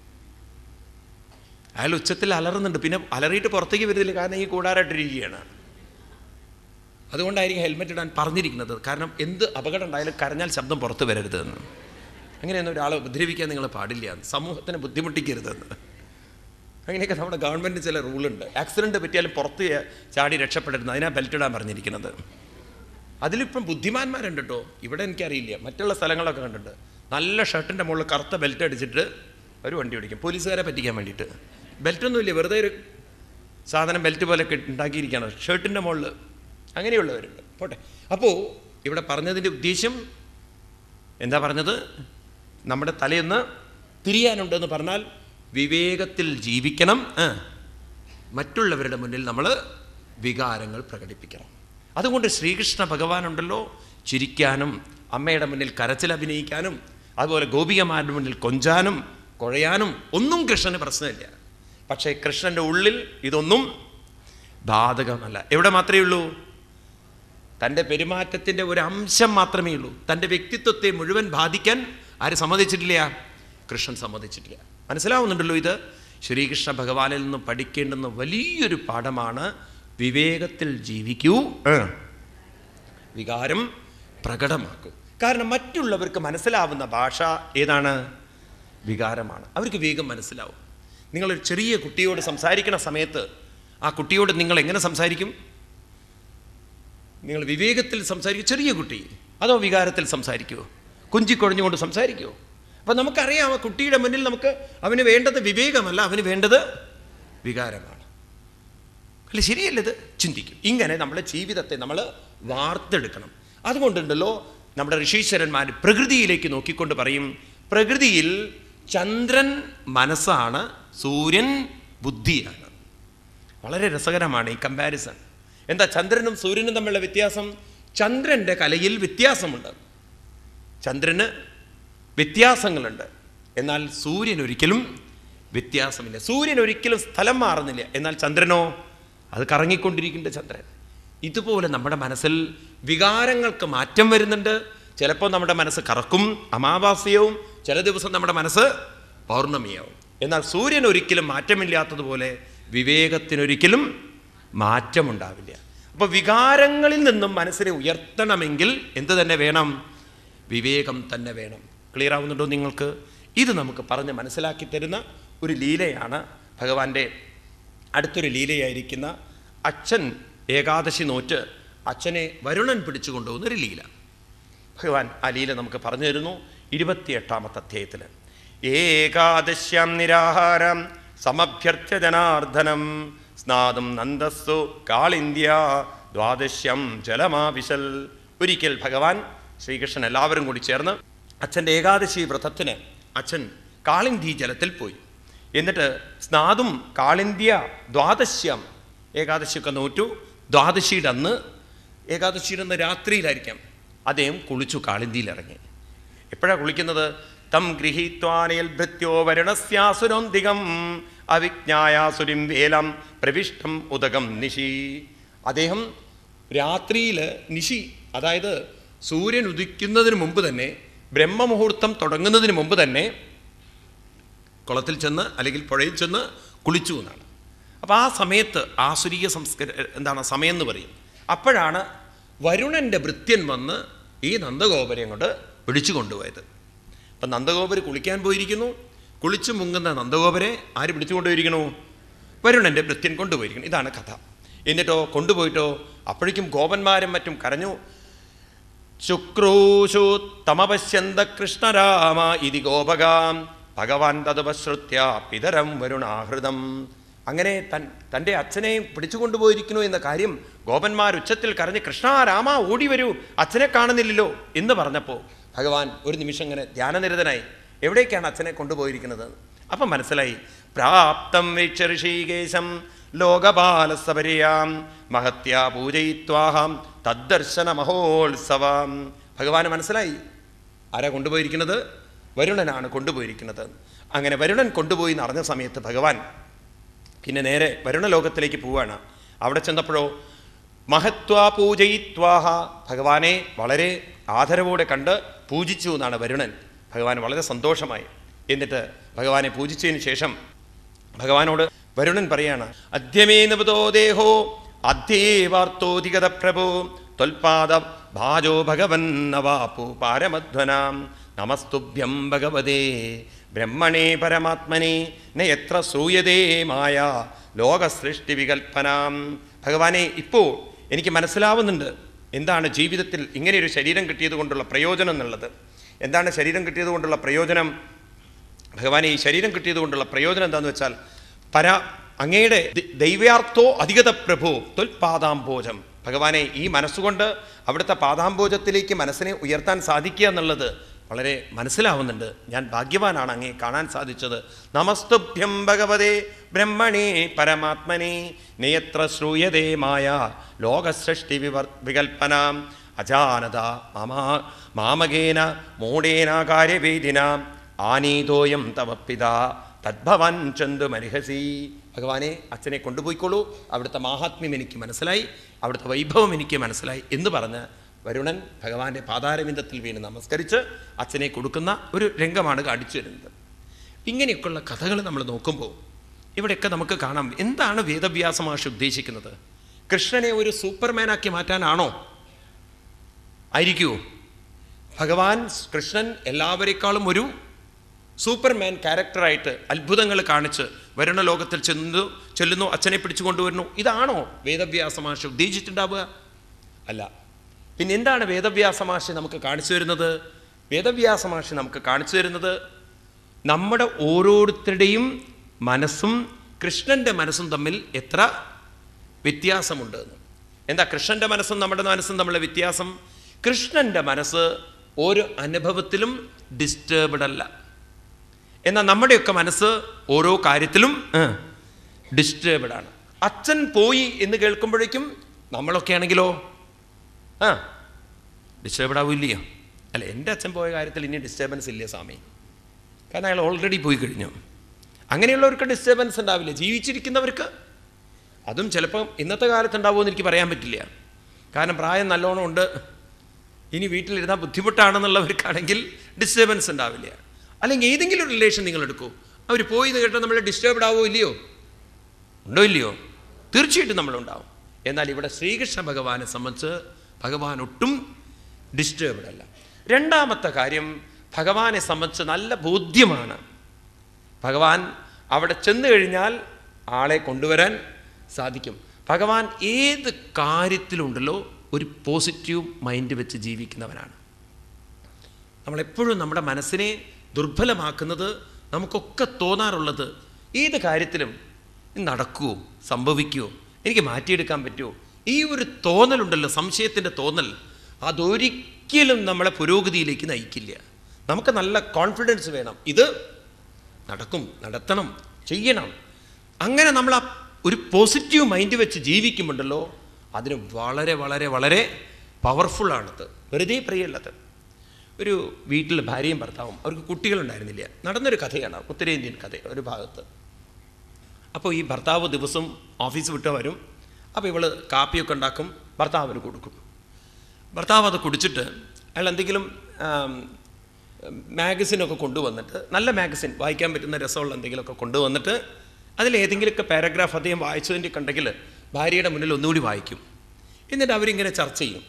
അയാൾ ഉച്ചത്തിൽ അലറുന്നുണ്ട് പിന്നെ അലറിയിട്ട് പുറത്തേക്ക് വരുന്നില്ല കാരണം ഈ കൂടാരായിട്ടിരിക്കുകയാണ് അതുകൊണ്ടായിരിക്കും ഹെൽമെറ്റ് ഇടാൻ പറഞ്ഞിരിക്കുന്നത് കാരണം എന്ത് അപകടം ഉണ്ടായാലും കരഞ്ഞാൽ ശബ്ദം പുറത്ത് വരരുതെന്ന് അങ്ങനെയൊന്നും ഒരാളെ ഉപദ്രവിക്കാൻ നിങ്ങൾ പാടില്ല എന്ന്. സമൂഹത്തിന് ബുദ്ധിമുട്ടിക്കരുതെന്ന് അങ്ങനെയൊക്കെ നമ്മുടെ ഗവൺമെൻറ് ചില റൂളുണ്ട് ആക്സിഡൻറ്റ് പറ്റിയാലും പുറത്ത് ചാടി രക്ഷപ്പെടരുത് അതിനാ ബെൽറ്റ് ഇടാൻ പറഞ്ഞിരിക്കുന്നത് അതിലിപ്പം ബുദ്ധിമാന്മാരുണ്ട് കേട്ടോ ഇവിടെ എനിക്കറിയില്ല മറ്റുള്ള സ്ഥലങ്ങളൊക്കെ കണ്ടിട്ടുണ്ട് നല്ല ഷർട്ടിൻ്റെ മുകളിൽ കറുത്ത ബെൽറ്റ് അടിച്ചിട്ട് ഒരു വണ്ടി ഓടിക്കും പോലീസുകാരെ പറ്റിക്കാൻ വേണ്ടിയിട്ട് ബെൽറ്റൊന്നുമില്ല വെറുതെ ഒരു സാധനം ബെൽറ്റ് പോലെ കെട്ടി- ഉണ്ടാക്കിയിരിക്കുകയാണ് ഷർട്ടിൻ്റെ മുകളിൽ അങ്ങനെയുള്ളവരുണ്ട് പോട്ടെ അപ്പോൾ ഇവിടെ പറഞ്ഞതിൻ്റെ ഉദ്ദേശം എന്താ പറഞ്ഞത് നമ്മുടെ തലയൊന്ന് തിരിയാനുണ്ടെന്ന് പറഞ്ഞാൽ വിവേകത്തിൽ ജീവിക്കണം ആ. മറ്റുള്ളവരുടെ മുന്നിൽ നമ്മൾ വികാരങ്ങൾ പ്രകടിപ്പിക്കണം അതുകൊണ്ട് ശ്രീകൃഷ്ണ ഭഗവാനുണ്ടല്ലോ ചിരിക്കാനും അമ്മയുടെ മുന്നിൽ കരച്ചിൽ അഭിനയിക്കാനും അതുപോലെ ഗോപികമാരുടെ മുന്നിൽ കൊഞ്ചാനും കുഴയാനും ഒന്നും കൃഷ്ണന് പ്രശ്നമില്ല പക്ഷേ കൃഷ്ണൻ്റെ ഉള്ളിൽ ഇതൊന്നും ബാധകമല്ല എവിടെ മാത്രമേ ഉള്ളൂ തൻ്റെ പെരുമാറ്റത്തിൻ്റെ ഒരു അംശം മാത്രമേ ഉള്ളൂ തൻ്റെ വ്യക്തിത്വത്തെ മുഴുവൻ ബാധിക്കാൻ ആര് സമ്മതിച്ചിട്ടില്ല കൃഷ്ണൻ സമ്മതിച്ചിട്ടില്ല മനസ്സിലാവുന്നുണ്ടല്ലോ ഇത് ശ്രീകൃഷ്ണ ഭഗവാനിൽ നിന്ന് പഠിക്കേണ്ടുന്ന വലിയൊരു പാഠമാണ് വിവേകത്തിൽ ജീവിക്കൂ ആ. വികാരം പ്രകടമാക്കൂ കാരണം മറ്റുള്ളവർക്ക് മനസ്സിലാവുന്ന ഭാഷ ഏതാണ് വികാരമാണ് അവർക്ക് വേഗം മനസ്സിലാവും നിങ്ങളൊരു ചെറിയ കുട്ടിയോട് സംസാരിക്കുന്ന സമയത്ത് ആ കുട്ടിയോട് നിങ്ങൾ എങ്ങനെ സംസാരിക്കും നിങ്ങൾ വിവേകത്തിൽ സംസാരിക്കും ചെറിയ കുട്ടി അതോ വികാരത്തിൽ സംസാരിക്കുമോ കുഞ്ചിക്കൊഴഞ്ഞുകൊണ്ട് സംസാരിക്കുമോ അപ്പം നമുക്കറിയാം ആ കുട്ടിയുടെ മുന്നിൽ നമുക്ക് അവന് വേണ്ടത് വിവേകമല്ല അവന് വേണ്ടത് വികാരമാണ് അല്ല ശരിയല്ല ഇത് ചിന്തിക്കും ഇങ്ങനെ നമ്മുടെ ജീവിതത്തെ നമ്മൾ വാർത്തെടുക്കണം അതുകൊണ്ടുണ്ടല്ലോ നമ്മുടെ ഋഷീശ്വരന്മാർ പ്രകൃതിയിലേക്ക് നോക്കിക്കൊണ്ട് പറയും പ്രകൃതിയിൽ ചന്ദ്രൻ മനസ്സാണ് സൂര്യൻ ബുദ്ധിയാണ് വളരെ രസകരമാണ് ഈ കമ്പാരിസൺ എന്താ ചന്ദ്രനും സൂര്യനും തമ്മിലുള്ള വ്യത്യാസം ചന്ദ്രൻ്റെ കലയിൽ വ്യത്യാസമുണ്ട് ചന്ദ്രന് വ്യത്യാസങ്ങളുണ്ട് എന്നാൽ സൂര്യൻ ഒരിക്കലും വ്യത്യാസമില്ല സൂര്യൻ ഒരിക്കലും സ്ഥലം മാറുന്നില്ല എന്നാൽ ചന്ദ്രനോ അത് കറങ്ങിക്കൊണ്ടിരിക്കുന്നുണ്ട് ചന്ദ്രൻ ഇതുപോലെ നമ്മുടെ മനസ്സിൽ വികാരങ്ങൾക്ക് മാറ്റം വരുന്നുണ്ട് ചിലപ്പോൾ നമ്മുടെ മനസ്സ് കറക്കും അമാവാസ്യവും ചില ദിവസം നമ്മുടെ മനസ്സ് പൗർണമിയാവും എന്നാൽ സൂര്യൻ ഒരിക്കലും മാറ്റമില്ലാത്തതുപോലെ വിവേകത്തിനൊരിക്കലും മാറ്റമുണ്ടാവില്ല അപ്പോൾ വികാരങ്ങളിൽ നിന്നും മനസ്സിനെ ഉയർത്തണമെങ്കിൽ എന്ത് തന്നെ വേണം വിവേകം തന്നെ വേണം ക്ലിയർ ആവുന്നുണ്ടോ നിങ്ങൾക്ക് ഇത് നമുക്ക് പറഞ്ഞ് മനസ്സിലാക്കി തരുന്ന ഒരു ലീലയാണ് ഭഗവാന്റെ അടുത്തൊരു ലീലയായിരിക്കുന്ന അച്ഛൻ ഏകാദശി നോറ്റ് അച്ഛനെ വരുണൻ പിടിച്ചു കൊണ്ടുപോകുന്ന ഒരു ലീല ഭഗവാൻ ആ ലീല നമുക്ക് പറഞ്ഞു തരുന്നു ഇരുപത്തിയെട്ടാമത്തെ അധ്യായത്തിൽ ഏകാദശ്യാം നിരാഹാരം സമഭ്യർത്ഥ്യ ജനാർദ്ദനം സ്നാതും നന്ദസ്സു കാളിന്ത്യ ദ്വാദശ്യം ജലമാവിശൽ ഒരിക്കൽ ഭഗവാൻ ശ്രീകൃഷ്ണൻ എല്ലാവരും കൂടി ചേർന്ന് അച്ഛൻ്റെ ഏകാദശി വ്രതത്തിന് അച്ഛൻ കാളിന്തി ജലത്തിൽ പോയി എന്നിട്ട് സ്നാതും കാളിന്ത്യ ദ്വാദശ്യം ഏകാദശിയൊക്കെ നോറ്റു ദ്വാദശിയുടെ അന്ന് ഏകാദശിയുടെ അന്ന് രാത്രിയിലായിരിക്കാം അദ്ദേഹം കുളിച്ചു കാളിന്തിയിൽ ഇറങ്ങി എപ്പോഴാണ് കുളിക്കുന്നത് തം ഗൃഹീത്വാനയൽ ഭൃത്യോ വരുണസ്യാസുരോന്തികം അവിജ്ഞായാസുരിം വേലം പ്രവിഷ്ടം ഉദകം നിശി അദ്ദേഹം രാത്രിയിൽ നിശി അതായത് സൂര്യൻ ഉദിക്കുന്നതിന് മുമ്പ് തന്നെ ബ്രഹ്മമുഹൂർത്തം തുടങ്ങുന്നതിന് മുമ്പ് തന്നെ കുളത്തിൽ ചെന്ന് അല്ലെങ്കിൽ പുഴയിൽ ചെന്ന് കുളിച്ചു എന്നാണ് അപ്പോൾ ആ സമയത്ത് ആസുരിക സംസ്കര എന്താണ് സമയം എന്ന് പറയും അപ്പോഴാണ് വരുണൻ്റെ ഭൃത്യൻ വന്ന് ഈ നന്ദഗോപരെ കൊണ്ട് പിടിച്ചു കൊണ്ടുപോയത് അപ്പം നന്ദഗോപര് കുളിക്കാൻ പോയിരിക്കുന്നു കുളിച്ചു മുങ്ങുന്ന നന്ദഗോപരെ ആര് പിടിച്ചു കൊണ്ടുപോയിരിക്കണു വരുണൻ്റെ ഭൃത്യൻ കൊണ്ടുപോയിരിക്കുന്നു ഇതാണ് കഥ എന്നിട്ടോ കൊണ്ടുപോയിട്ടോ അപ്പോഴേക്കും ഗോപന്മാരും മറ്റും കരഞ്ഞു ശുക്രൂശു തമപശ്യന്ത കൃഷ്ണരാമ ഇതി ഗോപകാം ഭഗവാൻ തതുപശ്രുത്യ പിതരം വരുണാഹൃതം അങ്ങനെ തൻ തൻ്റെ അച്ഛനെ പിടിച്ചുകൊണ്ടുപോയിരിക്കുന്നു എന്ന കാര്യം ഗോപന്മാർ ഉച്ചത്തിൽ കരഞ്ഞ് കൃഷ്ണ രാമ ഓടി വരൂ അച്ഛനെ കാണുന്നില്ലല്ലോ എന്ന് പറഞ്ഞപ്പോൾ ഭഗവാൻ ഒരു നിമിഷം ഇങ്ങനെ ധ്യാനനിരതനായി എവിടേക്കാണ് അച്ഛനെ കൊണ്ടുപോയിരിക്കുന്നത് അപ്പം മനസ്സിലായി പ്രാപ്തം വീക്ഷ ഋഷീകേശം ലോകപാലസപര്യാം മഹത്യാ പൂജയിത്വാഹം തദ്ദർശന മഹോത്സവം ഭഗവാന് മനസ്സിലായി ആരാ കൊണ്ടുപോയിരിക്കുന്നത് വരുണനാണ് കൊണ്ടുപോയിരിക്കുന്നത് അങ്ങനെ വരുണൻ കൊണ്ടുപോയി നടന്ന സമയത്ത് ഭഗവാൻ പിന്നെ നേരെ വരുണലോകത്തിലേക്ക് പോവാണ് അവിടെ ചെന്നപ്പോഴോ മഹത്വാ പൂജയിത്വാഹ ഭഗവാനെ വളരെ ആദരവോടെ കണ്ട് പൂജിച്ചു എന്നാണ് വരുണൻ ഭഗവാൻ വളരെ സന്തോഷമായി എന്നിട്ട് ഭഗവാനെ പൂജിച്ചതിന് ശേഷം ഭഗവാനോട് വരുണൻ പറയാണ് അദ്യമേ നവതോ ദേഹോ അധ്യേവാർത്തോധികത പ്രഭോ ത്വൽപാദ ഭാജോ ഭഗവൻ നവാപു പാരമധ്വനാം നമസ്തുഭ്യം ഭഗവതേ ബ്രഹ്മണേ പരമാത്മനെ ന എത്ര ശ്രൂയതേ മായ ലോകസൃഷ്ടി വികൽപ്പനാം ഭഗവാനെ ഇപ്പോൾ എനിക്ക് മനസ്സിലാവുന്നുണ്ട് എന്താണ് ജീവിതത്തിൽ ഇങ്ങനെയൊരു ശരീരം കിട്ടിയത് കൊണ്ടുള്ള പ്രയോജനം എന്നുള്ളത് എന്താണ് ശരീരം കിട്ടിയത് കൊണ്ടുള്ള പ്രയോജനം ഭഗവാനെ ഈ ശരീരം കിട്ടിയത് കൊണ്ടുള്ള പ്രയോജനം എന്താന്ന് വെച്ചാൽ പര അങ്ങയുടെ ദ- ദൈവ്യാർത്ഥോ അധികത പ്രഭു തൊൽപാദാംബോജം ഭഗവാനെ ഈ മനസ്സുകൊണ്ട് അവിടുത്തെ പാദാംബോജത്തിലേക്ക് മനസ്സിനെ ഉയർത്താൻ സാധിക്കുക എന്നുള്ളത് വളരെ മനസ്സിലാവുന്നുണ്ട് ഞാൻ ഭാഗ്യവാനാണ് അങ്ങേ കാണാൻ സാധിച്ചത് നമസ്തുഭ്യം ഭഗവതേ ബ്രഹ്മണേ പരമാത്മനെ നേത്ര ശ്രൂയതേ മായ ലോകസൃഷ്ടി വിവർ വികൽപ്പനാം അജാനത മാമാ മാമകേന മൂഢേന കാര്യവേദിന ആനീതോയം തവ പിതാ തദ്ഭവൻ ചന്തു മരിഹസി ഭഗവാനെ അച്ഛനെ കൊണ്ടുപോയിക്കോളൂ അവിടുത്തെ മാഹാത്മ്യം എനിക്ക് മനസ്സിലായി അവിടുത്തെ വൈഭവം എനിക്ക് മനസ്സിലായി എന്ന് പറഞ്ഞ് വരുണൻ ഭഗവാന്റെ പാതാരവിന്ദത്തിൽ വീണ് നമസ്കരിച്ച് അച്ഛനെ കൊടുക്കുന്ന ഒരു രംഗമാണ് കാണിച്ചു വരുന്നത് ഇങ്ങനെയൊക്കെയുള്ള കഥകൾ നമ്മൾ നോക്കുമ്പോൾ ഇവിടെയൊക്കെ നമുക്ക് കാണാം എന്താണ് വേദവ്യാസ മാഷ് ഉദ്ദേശിക്കുന്നത് കൃഷ്ണനെ ഒരു സൂപ്പർമാനാക്കി മാറ്റാനാണോ ആയിരിക്കുമോ ഭഗവാൻ കൃഷ്ണൻ എല്ലാവരെക്കാളും ഒരു സൂപ്പർമാൻ ക്യാരക്ടറായിട്ട് അത്ഭുതങ്ങൾ കാണിച്ച് വരുണ ലോകത്തിൽ ചെന്നു ചെല്ലുന്നു അച്ഛനെ പിടിച്ചു കൊണ്ടുവരുന്നു ഇതാണോ വേദവ്യാസ മാഷ് ഉദ്ദേശിച്ചിട്ടുണ്ടാവുക അല്ല പിന്നെ എന്താണ് വേദവ്യാസ മാഷ് നമുക്ക് കാണിച്ചു തരുന്നത് വേദവ്യാസ മാഷ് നമുക്ക് കാണിച്ചു തരുന്നത് നമ്മുടെ ഓരോരുത്തരുടെയും മനസ്സും കൃഷ്ണൻ്റെ മനസ്സും തമ്മിൽ എത്ര വ്യത്യാസമുണ്ട് എന്ന് എന്താ കൃഷ്ണൻ്റെ മനസ്സും നമ്മുടെ മനസ്സും തമ്മിലുള്ള വ്യത്യാസം കൃഷ്ണൻ്റെ മനസ്സ് ഒരു അനുഭവത്തിലും ഡിസ്റ്റർബ്ഡ് അല്ല എന്നാൽ നമ്മുടെയൊക്കെ മനസ്സ് ഓരോ കാര്യത്തിലും ഡിസ്റ്റർബ്ഡ് ആണ് അച്ഛൻ പോയി എന്ന് കേൾക്കുമ്പോഴേക്കും നമ്മളൊക്കെ ആണെങ്കിലോ ആ ഡിസ്റ്റർബ്ഡ് ആവില്ലയോ അല്ല എൻ്റെ അച്ഛൻ പോയ കാര്യത്തിൽ ഇനി ഡിസ്റ്റർബൻസ് ഇല്ല സ്വാമി കാരണം അയാൾ ഓൾറെഡി പോയി കഴിഞ്ഞു അങ്ങനെയുള്ളവർക്ക് ഡിസ്റ്റർബൻസ് ഉണ്ടാവില്ല ജീവിച്ചിരിക്കുന്നവർക്ക് അതും ചിലപ്പം ഇന്നത്തെ കാലത്ത് ഉണ്ടാവുമെന്ന് എനിക്ക് പറയാൻ പറ്റില്ല കാരണം പ്രായം നല്ലോണം ഉണ്ട് ഇനി വീട്ടിലിരുന്നാൽ ബുദ്ധിമുട്ടാണെന്നുള്ളവർക്കാണെങ്കിൽ ഡിസ്റ്റർബൻസ് ഉണ്ടാവില്ല അല്ലെങ്കിൽ ഏതെങ്കിലും ഒരു റിലേഷൻ നിങ്ങൾ എടുക്കൂ അവർ പോയി എന്ന് കേട്ടാൽ നമ്മൾ ഡിസ്റ്റർബ്ഡ് ആവോ ഇല്ലയോ ഉണ്ടോ ഇല്ലയോ തീർച്ചയായിട്ടും നമ്മളുണ്ടാവും എന്നാൽ ഇവിടെ ശ്രീകൃഷ്ണ ഭഗവാനെ സംബന്ധിച്ച് ഭഗവാൻ ഒട്ടും ഡിസ്റ്റർബ്ഡ് അല്ല രണ്ടാമത്തെ കാര്യം ഭഗവാനെ സംബന്ധിച്ച് നല്ല ബോധ്യമാണ് ഭഗവാൻ അവിടെ ചെന്ന് കഴിഞ്ഞാൽ ആളെ കൊണ്ടുവരാൻ സാധിക്കും ഭഗവാൻ ഏത് കാര്യത്തിലുണ്ടല്ലോ ഒരു പോസിറ്റീവ് മൈൻഡ് വെച്ച് ജീവിക്കുന്നവനാണ് നമ്മളെപ്പോഴും നമ്മുടെ മനസ്സിനെ ദുർബലമാക്കുന്നത് നമുക്കൊക്കെ തോന്നാറുള്ളത് ഏത് കാര്യത്തിലും ഇത് നടക്കുമോ സംഭവിക്കുമോ എനിക്ക് മാറ്റിയെടുക്കാൻ പറ്റുമോ ഈ ഒരു തോന്നലുണ്ടല്ലോ സംശയത്തിൻ്റെ തോന്നൽ അതൊരിക്കലും നമ്മളെ പുരോഗതിയിലേക്ക് നയിക്കില്ല നമുക്ക് നല്ല കോൺഫിഡൻസ് വേണം ഇത് നടക്കും നടത്തണം ചെയ്യണം അങ്ങനെ നമ്മൾ ആ ഒരു പോസിറ്റീവ് മൈൻഡ് വെച്ച് ജീവിക്കുമ്പോണ്ടല്ലോ അതിന് വളരെ വളരെ വളരെ പവർഫുള്ളാണത് വെറുതെ പ്രിയല്ലത് ഒരു വീട്ടിൽ ഭാര്യയും ഭർത്താവും അവർക്ക് കുട്ടികളുണ്ടായിരുന്നില്ല നടന്നൊരു കഥയാണ് ഉത്തരേന്ത്യൻ കഥ ഒരു ഭാഗത്ത് അപ്പോൾ ഈ ഭർത്താവ് ദിവസം ഓഫീസ് വിട്ട് വരും അപ്പോൾ ഇവൾ കാപ്പിയൊക്കെ ഉണ്ടാക്കും ഭർത്താവിന് കൊടുക്കും ഭർത്താവ് അത് കുടിച്ചിട്ട് അയാൾ എന്തെങ്കിലും ആം, മാഗസിനൊക്കെ കൊണ്ടുവന്നിട്ട് നല്ല മാഗസിൻ വായിക്കാൻ പറ്റുന്ന രസമുള്ള എന്തെങ്കിലുമൊക്കെ കൊണ്ടുവന്നിട്ട് അതിലേതെങ്കിലുമൊക്കെ പാരഗ്രാഫ് അദ്ദേഹം വായിച്ചതിൻ്റെ കണ്ടെങ്കിൽ ഭാര്യയുടെ മുന്നിൽ ഒന്നുകൂടി വായിക്കും എന്നിട്ട് അവരിങ്ങനെ ചർച്ച ചെയ്യും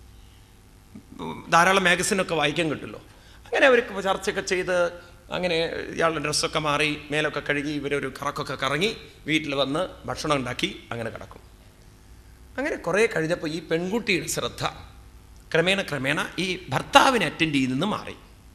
ഉം, ധാരാളം മാഗസിനൊക്കെ വായിക്കാൻ കിട്ടുമല്ലോ അങ്ങനെ അവർ ചർച്ചയൊക്കെ ചെയ്ത് അങ്ങനെ ഇയാളുടെ ഡ്രസ്സൊക്കെ മാറി മേലൊക്കെ കഴുകി ഇവരൊരു കറക്കൊക്കെ കറങ്ങി വീട്ടിൽ വന്ന് ഭക്ഷണം ഉണ്ടാക്കി അങ്ങനെ കിടക്കും അങ്ങനെ കുറേ കഴിഞ്ഞപ്പോൾ ഈ പെൺകുട്ടിയുടെ ശ്രദ്ധ ക്രമേണ ക്രമേണ ഈ ഭർത്താവിനെ അറ്റൻഡ് ചെയ്ത് നിന്ന് മാറി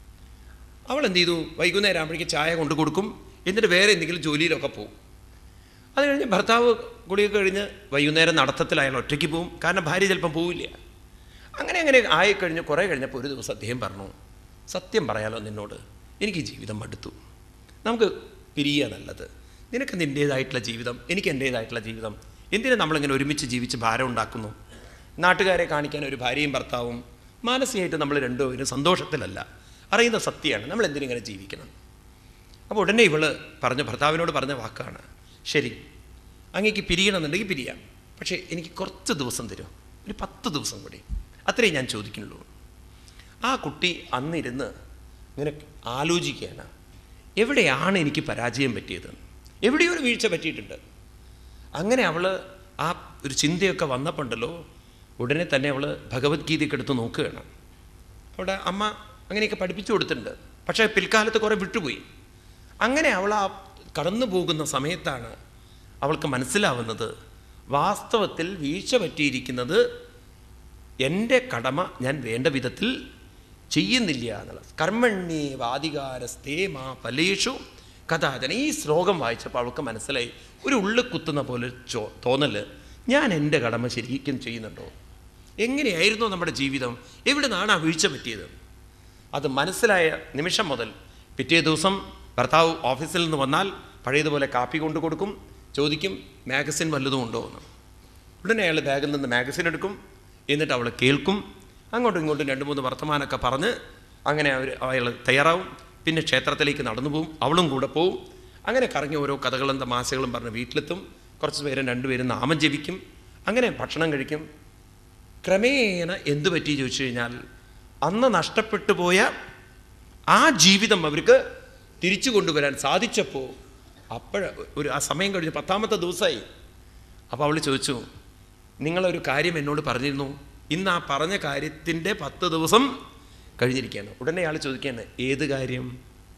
അവൾ എന്ത് ചെയ്തു വൈകുന്നേരം ആകുമ്പോഴേക്ക് ചായ കൊണ്ടു കൊടുക്കും എന്നിട്ട് വേറെ എന്തെങ്കിലും ജോലിയിലൊക്കെ പോകും അത് കഴിഞ്ഞ് ഭർത്താവ് കുളിയൊക്കെ കഴിഞ്ഞ് വൈകുന്നേരം നടത്തത്തിൽ അയാൾ ഒറ്റയ്ക്ക് പോവും കാരണം ഭാര്യ ചിലപ്പം പോവില്ല അങ്ങനെ അങ്ങനെ ആയിക്കഴിഞ്ഞ് കുറേ കഴിഞ്ഞപ്പോൾ ഒരു ദിവസം അദ്ദേഹം പറഞ്ഞു സത്യം പറയാലോ നിന്നോട് എനിക്ക് ഈ ജീവിതം മടുത്തു നമുക്ക് പിരിയുക നല്ലത് നിനക്ക് നിൻ്റേതായിട്ടുള്ള ജീവിതം എനിക്ക് എൻ്റേതായിട്ടുള്ള ജീവിതം എന്തിനാ നമ്മളിങ്ങനെ ഒരുമിച്ച് ജീവിച്ച് ഭാരം ഉണ്ടാക്കുന്നു നാട്ടുകാരെ കാണിക്കാൻ ഒരു ഭാര്യയും ഭർത്താവും മാനസികമായിട്ട് നമ്മൾ രണ്ടുപേരും സന്തോഷത്തിലല്ല അറിയുന്ന സത്യമാണ് നമ്മൾ എന്തിനിങ്ങനെ ജീവിക്കണം അപ്പോൾ ഉടനെ ഇവള് പറഞ്ഞ ഭർത്താവിനോട് പറഞ്ഞ വാക്കാണ് ശരി അങ്ങേക്ക് പിരിയണമെന്നുണ്ടെങ്കിൽ പിരിയാം പക്ഷേ എനിക്ക് കുറച്ച് ദിവസം തരും ഒരു പത്ത് ദിവസം കൂടി അത്രയും ഞാൻ ചോദിക്കുന്നുള്ളൂ ആ കുട്ടി അന്നിരുന്ന് ഇങ്ങനെ ആലോചിക്കുകയാണ് എവിടെയാണ് എനിക്ക് പരാജയം പറ്റിയത് എവിടെയോ ഒരു വീഴ്ച പറ്റിയിട്ടുണ്ട് അങ്ങനെ അവൾ ആ ഒരു ചിന്തയൊക്കെ വന്നപ്പോണ്ടല്ലോ ഉടനെ തന്നെ അവൾ ഭഗവത്ഗീതയൊക്കെ എടുത്ത് നോക്കുകയാണ് അവിടെ അമ്മ അങ്ങനെയൊക്കെ പഠിപ്പിച്ചു കൊടുത്തിട്ടുണ്ട് പക്ഷേ പിൽക്കാലത്ത് കുറേ വിട്ടുപോയി അങ്ങനെ അവൾ ആ കടന്നു പോകുന്ന സമയത്താണ് അവൾക്ക് മനസ്സിലാവുന്നത് വാസ്തവത്തിൽ വീഴ്ച പറ്റിയിരിക്കുന്നത് എൻ്റെ കടമ ഞാൻ വേണ്ട വിധത്തിൽ ചെയ്യുന്നില്ല എന്നുള്ളത് കർമ്മണ്യേ വാധികാരസ്തേ മാ ഫലേഷു കഥാചന ഈ ശ്ലോകം വായിച്ചപ്പോൾ അവൾക്ക് മനസ്സിലായി ഒരു ഉള്ളു കുത്തുന്ന പോലെ ചോ തോന്നൽ ഞാൻ എൻ്റെ കടമ ശരിക്കും ചെയ്യുന്നുണ്ടോ എങ്ങനെയായിരുന്നു നമ്മുടെ ജീവിതം എവിടെ നിന്നാണ് ആ വീഴ്ച പറ്റിയത് അത് മനസ്സിലായ നിമിഷം മുതൽ പിറ്റേ ദിവസം ഭർത്താവ് ഓഫീസിൽ നിന്ന് വന്നാൽ പഴയതുപോലെ കാപ്പി കൊണ്ടു കൊടുക്കും ചോദിക്കും മാഗസിൻ വല്ലതും ഉണ്ടോ എന്ന് ഉടനെ അയാൾ ബാഗിൽ നിന്ന് മാഗസിൻ എടുക്കും എന്നിട്ട് അവൾ കേൾക്കും അങ്ങോട്ടും ഇങ്ങോട്ടും രണ്ട് മൂന്ന് വർത്തമാനമൊക്കെ പറഞ്ഞ് അങ്ങനെ അവർ അയാൾ തയ്യാറാവും പിന്നെ ക്ഷേത്രത്തിലേക്ക് നടന്നു പോവും അവളും കൂടെ പോവും അങ്ങനെ കറങ്ങി ഓരോ കഥകളും തമാശകളും പറഞ്ഞ് വീട്ടിലെത്തും കുറച്ച് പേരും രണ്ടുപേരും നാമം ജപിക്കും അങ്ങനെ ഭക്ഷണം കഴിക്കും ക്രമേണ എന്തു പറ്റി ചോദിച്ചു കഴിഞ്ഞാൽ അന്ന് നഷ്ടപ്പെട്ടു പോയ ആ ജീവിതം അവർക്ക് തിരിച്ചു കൊണ്ടുവരാൻ സാധിച്ചപ്പോൾ അപ്പോഴ ഒരു ആ സമയം കഴിഞ്ഞ് പത്താമത്തെ ദിവസമായി അപ്പോൾ അവൾ ചോദിച്ചു നിങ്ങളൊരു കാര്യം എന്നോട് പറഞ്ഞിരുന്നു ഇന്ന് ആ പറഞ്ഞ കാര്യത്തിൻ്റെ പത്ത് ദിവസം കഴിഞ്ഞിരിക്കുകയാണ് ഉടനെ അയാൾ ചോദിക്കുകയാണ് ഏത് കാര്യം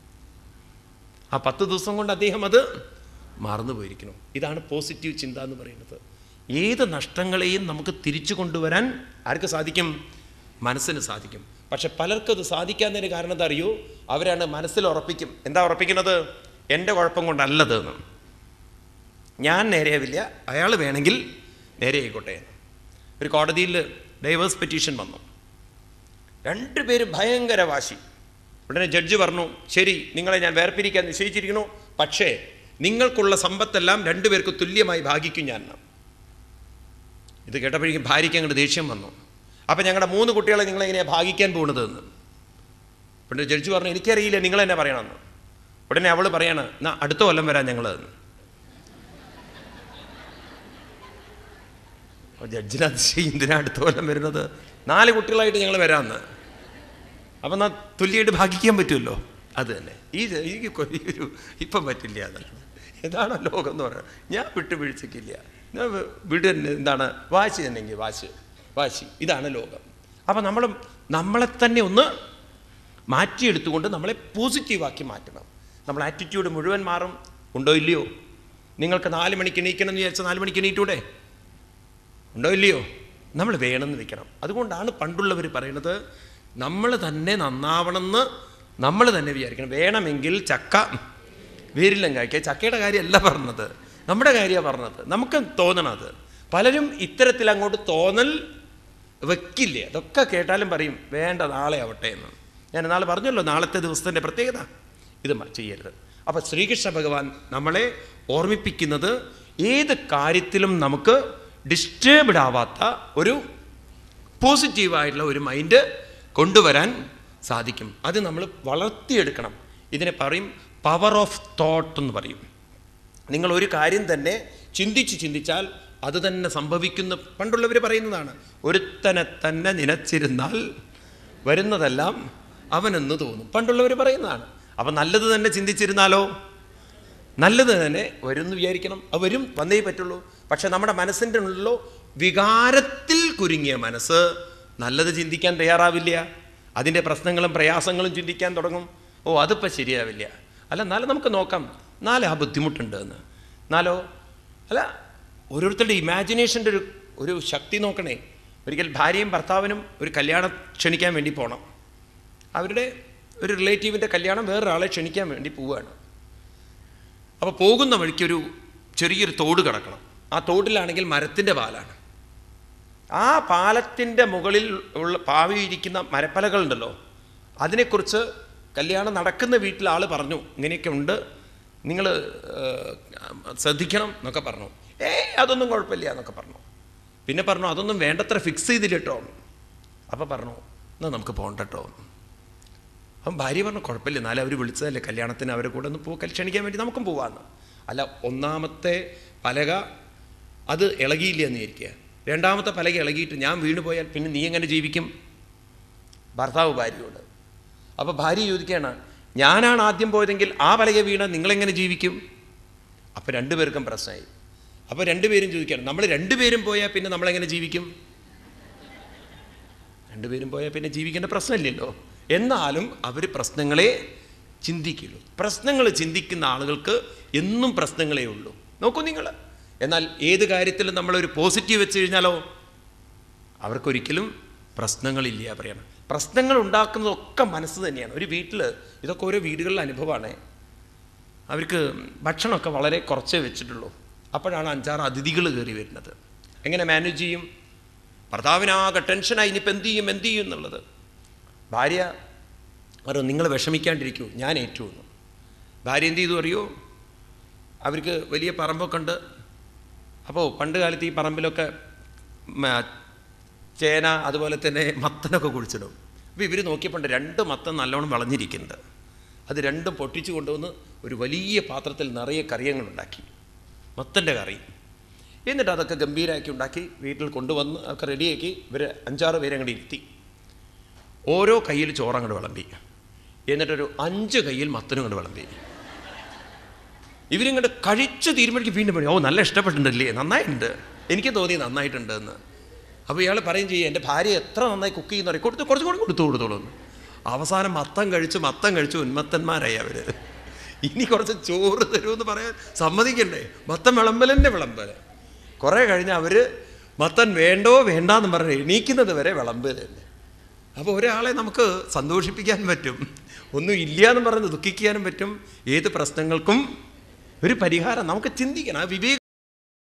ആ പത്ത് ദിവസം കൊണ്ട് അദ്ദേഹം അത് മറന്നു പോയിരിക്കണം ഇതാണ് പോസിറ്റീവ് ചിന്ത എന്ന് പറയുന്നത് ഏത് നഷ്ടങ്ങളെയും നമുക്ക് തിരിച്ചു കൊണ്ടുവരാൻ ആർക്ക് സാധിക്കും മനസ്സിന് സാധിക്കും പക്ഷെ പലർക്കും അത് സാധിക്കാത്തതിന് കാരണം എന്താ അറിയോ അവരാണ് മനസ്സിൽ ഉറപ്പിക്കും എന്താ ഉറപ്പിക്കുന്നത് എൻ്റെ കുഴപ്പം കൊണ്ടല്ലത് എന്ന് ഞാൻ നേരെയാവില്ല അയാൾ വേണമെങ്കിൽ നേരെ ആയിക്കോട്ടെ എന്ന്. ഒരു കോടതിയിൽ ഡൈവേഴ്സ് പെറ്റീഷൻ വന്നു രണ്ടുപേരും ഭയങ്കര വാശി ഉടനെ ജഡ്ജി പറഞ്ഞു ശരി നിങ്ങളെ ഞാൻ വേർപിരിക്കാൻ നിശ്ചയിച്ചിരിക്കുന്നു പക്ഷേ നിങ്ങൾക്കുള്ള സമ്പത്തെല്ലാം രണ്ടുപേർക്ക് തുല്യമായി ഭാഗിക്കും ഞാൻ എന്ന്. ഇത് കേട്ടപ്പോഴേക്കും ഭാര്യയ്ക്ക് അങ്ങോട്ട് ദേഷ്യം വന്നു അപ്പം ഞങ്ങളുടെ മൂന്ന് കുട്ടികളെ നിങ്ങളെങ്ങനെയാണ് ഭാഗിക്കാൻ പോകുന്നത് എന്ന് പിന്നെ ജഡ്ജി പറഞ്ഞു എനിക്കറിയില്ല നിങ്ങൾ എന്നെ പറയണമെന്ന് ഉടനെ അവൾ പറയാണ് എന്നാ അടുത്ത കൊല്ലം വരാൻ ഞങ്ങൾ എന്ന് അപ്പോൾ ജഡ്ജിന് അതിശയം എന്തിനാ അടുത്ത കൊല്ലം വരുന്നത് നാല് കുട്ടികളായിട്ട് ഞങ്ങൾ വരാമെന്ന് അപ്പം എന്നാൽ തുല്യമായിട്ട് ഭാഗിക്കാൻ പറ്റുമല്ലോ അത് തന്നെ ഈ ഈ കൊ- ഈ ഒരു ഇപ്പം പറ്റില്ല എന്നുള്ളത് ഇതാണ് ലോകം എന്ന് പറയുന്നത് ഞാൻ വിട്ടുവീഴ്ചയ്ക്കില്ല ഞാൻ വി- വിട് തന്നെ എന്താണ് വാശി തന്നെങ്കിൽ വാശി വാശി ഇതാണ് ലോകം അപ്പം നമ്മൾ നമ്മളെ തന്നെ ഒന്ന് മാറ്റിയെടുത്തുകൊണ്ട് നമ്മളെ പോസിറ്റീവാക്കി മാറ്റണം നമ്മൾ ആറ്റിറ്റ്യൂഡ് മുഴുവൻ മാറും ഉണ്ടോ ഇല്ലയോ നിങ്ങൾക്ക് നാല് മണിക്ക് എണീക്കണം എന്ന് വിചാരിച്ചാൽ നാല് മണിക്ക് എണീറ്റൂടെ ഉണ്ടോ ഇല്ലയോ നമ്മൾ വേണമെന്ന് വെക്കണം അതുകൊണ്ടാണ് പണ്ടുള്ളവർ പറയുന്നത് നമ്മൾ തന്നെ നന്നാവണമെന്ന് നമ്മൾ തന്നെ വിചാരിക്കണം വേണമെങ്കിൽ ചക്ക വേരിലും കായ്ക്കുക ചക്കയുടെ കാര്യമല്ല പറഞ്ഞത് നമ്മുടെ കാര്യമാണ് പറഞ്ഞത് നമുക്ക് തോന്നണത് പലരും ഇത്തരത്തിൽ അങ്ങോട്ട് തോന്നൽ വെക്കില്ലേ അതൊക്കെ കേട്ടാലും പറയും വേണ്ട നാളെ ആവട്ടെ എന്ന് ഞാൻ നാളെ പറഞ്ഞല്ലോ നാളത്തെ ദിവസത്തിൻ്റെ പ്രത്യേകത ഇത് മ- ചെയ്യരുത് അപ്പം ശ്രീകൃഷ്ണ ഭഗവാൻ നമ്മളെ ഓർമ്മിപ്പിക്കുന്നത് ഏത് കാര്യത്തിലും നമുക്ക് ഡിസ്റ്റേബ്ഡ് ആവാത്ത ഒരു പോസിറ്റീവായിട്ടുള്ള ഒരു മൈൻഡ് കൊണ്ടുവരാൻ സാധിക്കും അത് നമ്മൾ വളർത്തിയെടുക്കണം ഇതിനെ പറയും പവർ ഓഫ് തോട്ട് എന്ന് പറയും നിങ്ങൾ ഒരു കാര്യം തന്നെ ചിന്തിച്ച് ചിന്തിച്ചാൽ അത് തന്നെ സംഭവിക്കുന്ന പണ്ടുള്ളവർ പറയുന്നതാണ് ഒരുത്തനെ തന്നെ നനച്ചിരുന്നാൽ വരുന്നതെല്ലാം അവനെന്ന് തോന്നും പണ്ടുള്ളവർ പറയുന്നതാണ് അപ്പം നല്ലത് തന്നെ ചിന്തിച്ചിരുന്നാലോ നല്ലത് തന്നെ വരും എന്ന് വിചാരിക്കണം അത് വരും വന്നേ പറ്റുള്ളൂ പക്ഷെ നമ്മുടെ മനസ്സിൻ്റെ ഉള്ളിലോ വികാരത്തിൽ കുരുങ്ങിയ മനസ്സ് നല്ലത് ചിന്തിക്കാൻ തയ്യാറാവില്ല അതിൻ്റെ പ്രശ്നങ്ങളും പ്രയാസങ്ങളും ചിന്തിക്കാൻ തുടങ്ങും ഓ അതിപ്പോൾ ശരിയാവില്ല അല്ല എന്നാലും നമുക്ക് നോക്കാം എന്നാലും ആ ബുദ്ധിമുട്ടുണ്ട് എന്ന് എന്നാലോ അല്ല ഓരോരുത്തരുടെ ഇമാജിനേഷൻ്റെ ഒരു ഒരു ശക്തി നോക്കണേ ഒരിക്കൽ ഭാര്യയും ഭർത്താവിനും ഒരു കല്യാണം ക്ഷണിക്കാൻ വേണ്ടി പോകണം അവരുടെ ഒരു റിലേറ്റീവിൻ്റെ കല്യാണം വേറൊരാളെ ക്ഷണിക്കാൻ വേണ്ടി പോവുകയാണ് അപ്പോൾ പോകുന്ന വഴിക്കൊരു ചെറിയൊരു തോട് കിടക്കണം ആ തോടിലാണെങ്കിൽ മരത്തിൻ്റെ പാലാണ് ആ പാലത്തിൻ്റെ മുകളിൽ ഉള്ള പാവിയിരിക്കുന്ന മരപ്പലകളുണ്ടല്ലോ അതിനെക്കുറിച്ച് കല്യാണം നടക്കുന്ന വീട്ടിൽ ആൾ പറഞ്ഞു ഇങ്ങനെയൊക്കെ ഉണ്ട് നിങ്ങൾ ശ്രദ്ധിക്കണം എന്നൊക്കെ പറഞ്ഞു ഏയ് അതൊന്നും കുഴപ്പമില്ല എന്നൊക്കെ പറഞ്ഞു പിന്നെ പറഞ്ഞു അതൊന്നും വേണ്ടത്ര ഫിക്സ് ചെയ്തില്ല കേട്ടോ അപ്പോൾ പറഞ്ഞു എന്നാൽ നമുക്ക് പോകണ്ട കേട്ടോ അപ്പം ഭാര്യ പറഞ്ഞു കുഴപ്പമില്ല എന്നാലും അവർ വിളിച്ചതല്ലേ കല്യാണത്തിന് അവരെ കൂടെ ഒന്ന് പോ ക്ഷണിക്കാൻ വേണ്ടി നമുക്കും പോവാന്ന് അല്ല ഒന്നാമത്തെ പലക അത് ഇളകിയില്ല എന്ന് വിചാരിക്കുക രണ്ടാമത്തെ പലക ഇളകിയിട്ട് ഞാൻ വീണ് പോയാൽ പിന്നെ നീ എങ്ങനെ ജീവിക്കും ഭർത്താവ് ഭാര്യയോട് അപ്പോൾ ഭാര്യ ചോദിക്കുകയാണ് ഞാനാണ് ആദ്യം പോയതെങ്കിൽ ആ പലക വീണ നിങ്ങളെങ്ങനെ ജീവിക്കും അപ്പോൾ രണ്ടുപേർക്കും പ്രശ്നമായി അപ്പോൾ രണ്ടുപേരും ചോദിക്കുകയാണ് നമ്മൾ രണ്ടുപേരും പോയാൽ പിന്നെ നമ്മളെങ്ങനെ ജീവിക്കും രണ്ടുപേരും പോയാൽ പിന്നെ ജീവിക്കേണ്ട പ്രശ്നമില്ലല്ലോ എന്നാലും അവർ പ്രശ്നങ്ങളെ ചിന്തിക്കുള്ളൂ പ്രശ്നങ്ങൾ ചിന്തിക്കുന്ന ആളുകൾക്ക് എന്നും പ്രശ്നങ്ങളേ ഉള്ളൂ നോക്കൂ നിങ്ങൾ എന്നാൽ ഏത് കാര്യത്തിലും നമ്മളൊരു പോസിറ്റീവ് വെച്ച് കഴിഞ്ഞാലോ അവർക്കൊരിക്കലും പ്രശ്നങ്ങളില്ല പറയണം പ്രശ്നങ്ങൾ ഉണ്ടാക്കുന്നതൊക്കെ മനസ്സ് തന്നെയാണ് ഒരു വീട്ടിൽ ഇതൊക്കെ ഓരോ വീടുകളിലെ അനുഭവമാണ് അവർക്ക് ഭക്ഷണമൊക്കെ വളരെ കുറച്ചേ വെച്ചിട്ടുള്ളൂ അപ്പോഴാണ് അഞ്ചാറ് അതിഥികൾ കയറി വരുന്നത് എങ്ങനെ മാനേജ് ചെയ്യും ഭർത്താവിനാകെ ടെൻഷനായി ഇനിയിപ്പോൾ എന്ത് ചെയ്യും എന്ത് ചെയ്യും എന്നുള്ളത് ഭാര്യ പറഞ്ഞു നിങ്ങൾ വിഷമിക്കാണ്ടിരിക്കൂ ഞാൻ ഏറ്റു എന്ന് ഭാര്യ എന്ത് ചെയ്തു അറിയോ അവർക്ക് വലിയ പറമ്പൊക്കെ ഉണ്ട് അപ്പോൾ പണ്ട് കാലത്ത് ഈ പറമ്പിലൊക്കെ മ- ചേന അതുപോലെ തന്നെ മത്തനൊക്കെ കുഴിച്ചിടും അപ്പോൾ ഇവർ നോക്കിയപ്പോൾ രണ്ട് മത്തൻ നല്ലോണം വിളഞ്ഞിരിക്കുന്നുണ്ട് അത് രണ്ടും പൊട്ടിച്ചു കൊണ്ടുവന്ന് ഒരു വലിയ പാത്രത്തിൽ നിറയെ കറിയങ്ങളുണ്ടാക്കി മത്തൻ്റെ കറി എന്നിട്ട് അതൊക്കെ ഗംഭീരമാക്കി ഉണ്ടാക്കി വീട്ടിൽ കൊണ്ടുവന്ന് ഒക്കെ റെഡിയാക്കി ഇവർ അഞ്ചാറ് പേരെ അങ്ങോട്ട് ഇരുത്തി ഓരോ കയ്യിൽ ചോറങ്ങോട്ട് വിളമ്പി എന്നിട്ടൊരു അഞ്ച് കയ്യിൽ മത്തനും കൊണ്ട് വിളമ്പി ഇവരിങ്ങോട്ട് കഴിച്ച് തീരുമ്പോഴേക്ക് വീണ്ടും പറയും ഓ നല്ല ഇഷ്ടപ്പെട്ടിട്ടുണ്ടല്ലേ നന്നായിട്ടുണ്ട് എനിക്ക് തോന്നി നന്നായിട്ടുണ്ട് എന്ന് അപ്പോൾ ഇയാൾ പറയും ചെയ്യും എൻ്റെ ഭാര്യ എത്ര നന്നായി കുക്ക് ചെയ്യുന്ന പറയും കൊടുത്ത് കുറച്ചും കൂടി കൊടുത്തു കൊടുത്തോളൂ എന്ന് അവസാനം മത്തം കഴിച്ച് മത്തം കഴിച്ച് ഉന്മത്തന്മാരായി അവർ ഇനി കുറച്ച് ചോറ് തരുമെന്ന് പറയാൻ സമ്മതിക്കണ്ടേ മത്തം വിളമ്പലിൻ്റെ വിളമ്പൽ കുറേ കഴിഞ്ഞ് അവർ മത്തൻ വേണ്ടോ വേണ്ടാന്ന് പറഞ്ഞ് എണീക്കുന്നത് വരെ വിളമ്പൽ തന്നെ അപ്പോൾ ഒരാളെ നമുക്ക് സന്തോഷിപ്പിക്കാൻ പറ്റും ഒന്നും ഇല്ല എന്ന് പറഞ്ഞ് ദുഃഖിക്കാനും പറ്റും ഏത് പ്രശ്നങ്ങൾക്കും ഒരു പരിഹാരം നമുക്ക് ചിന്തിക്കണം ആ വിവേകം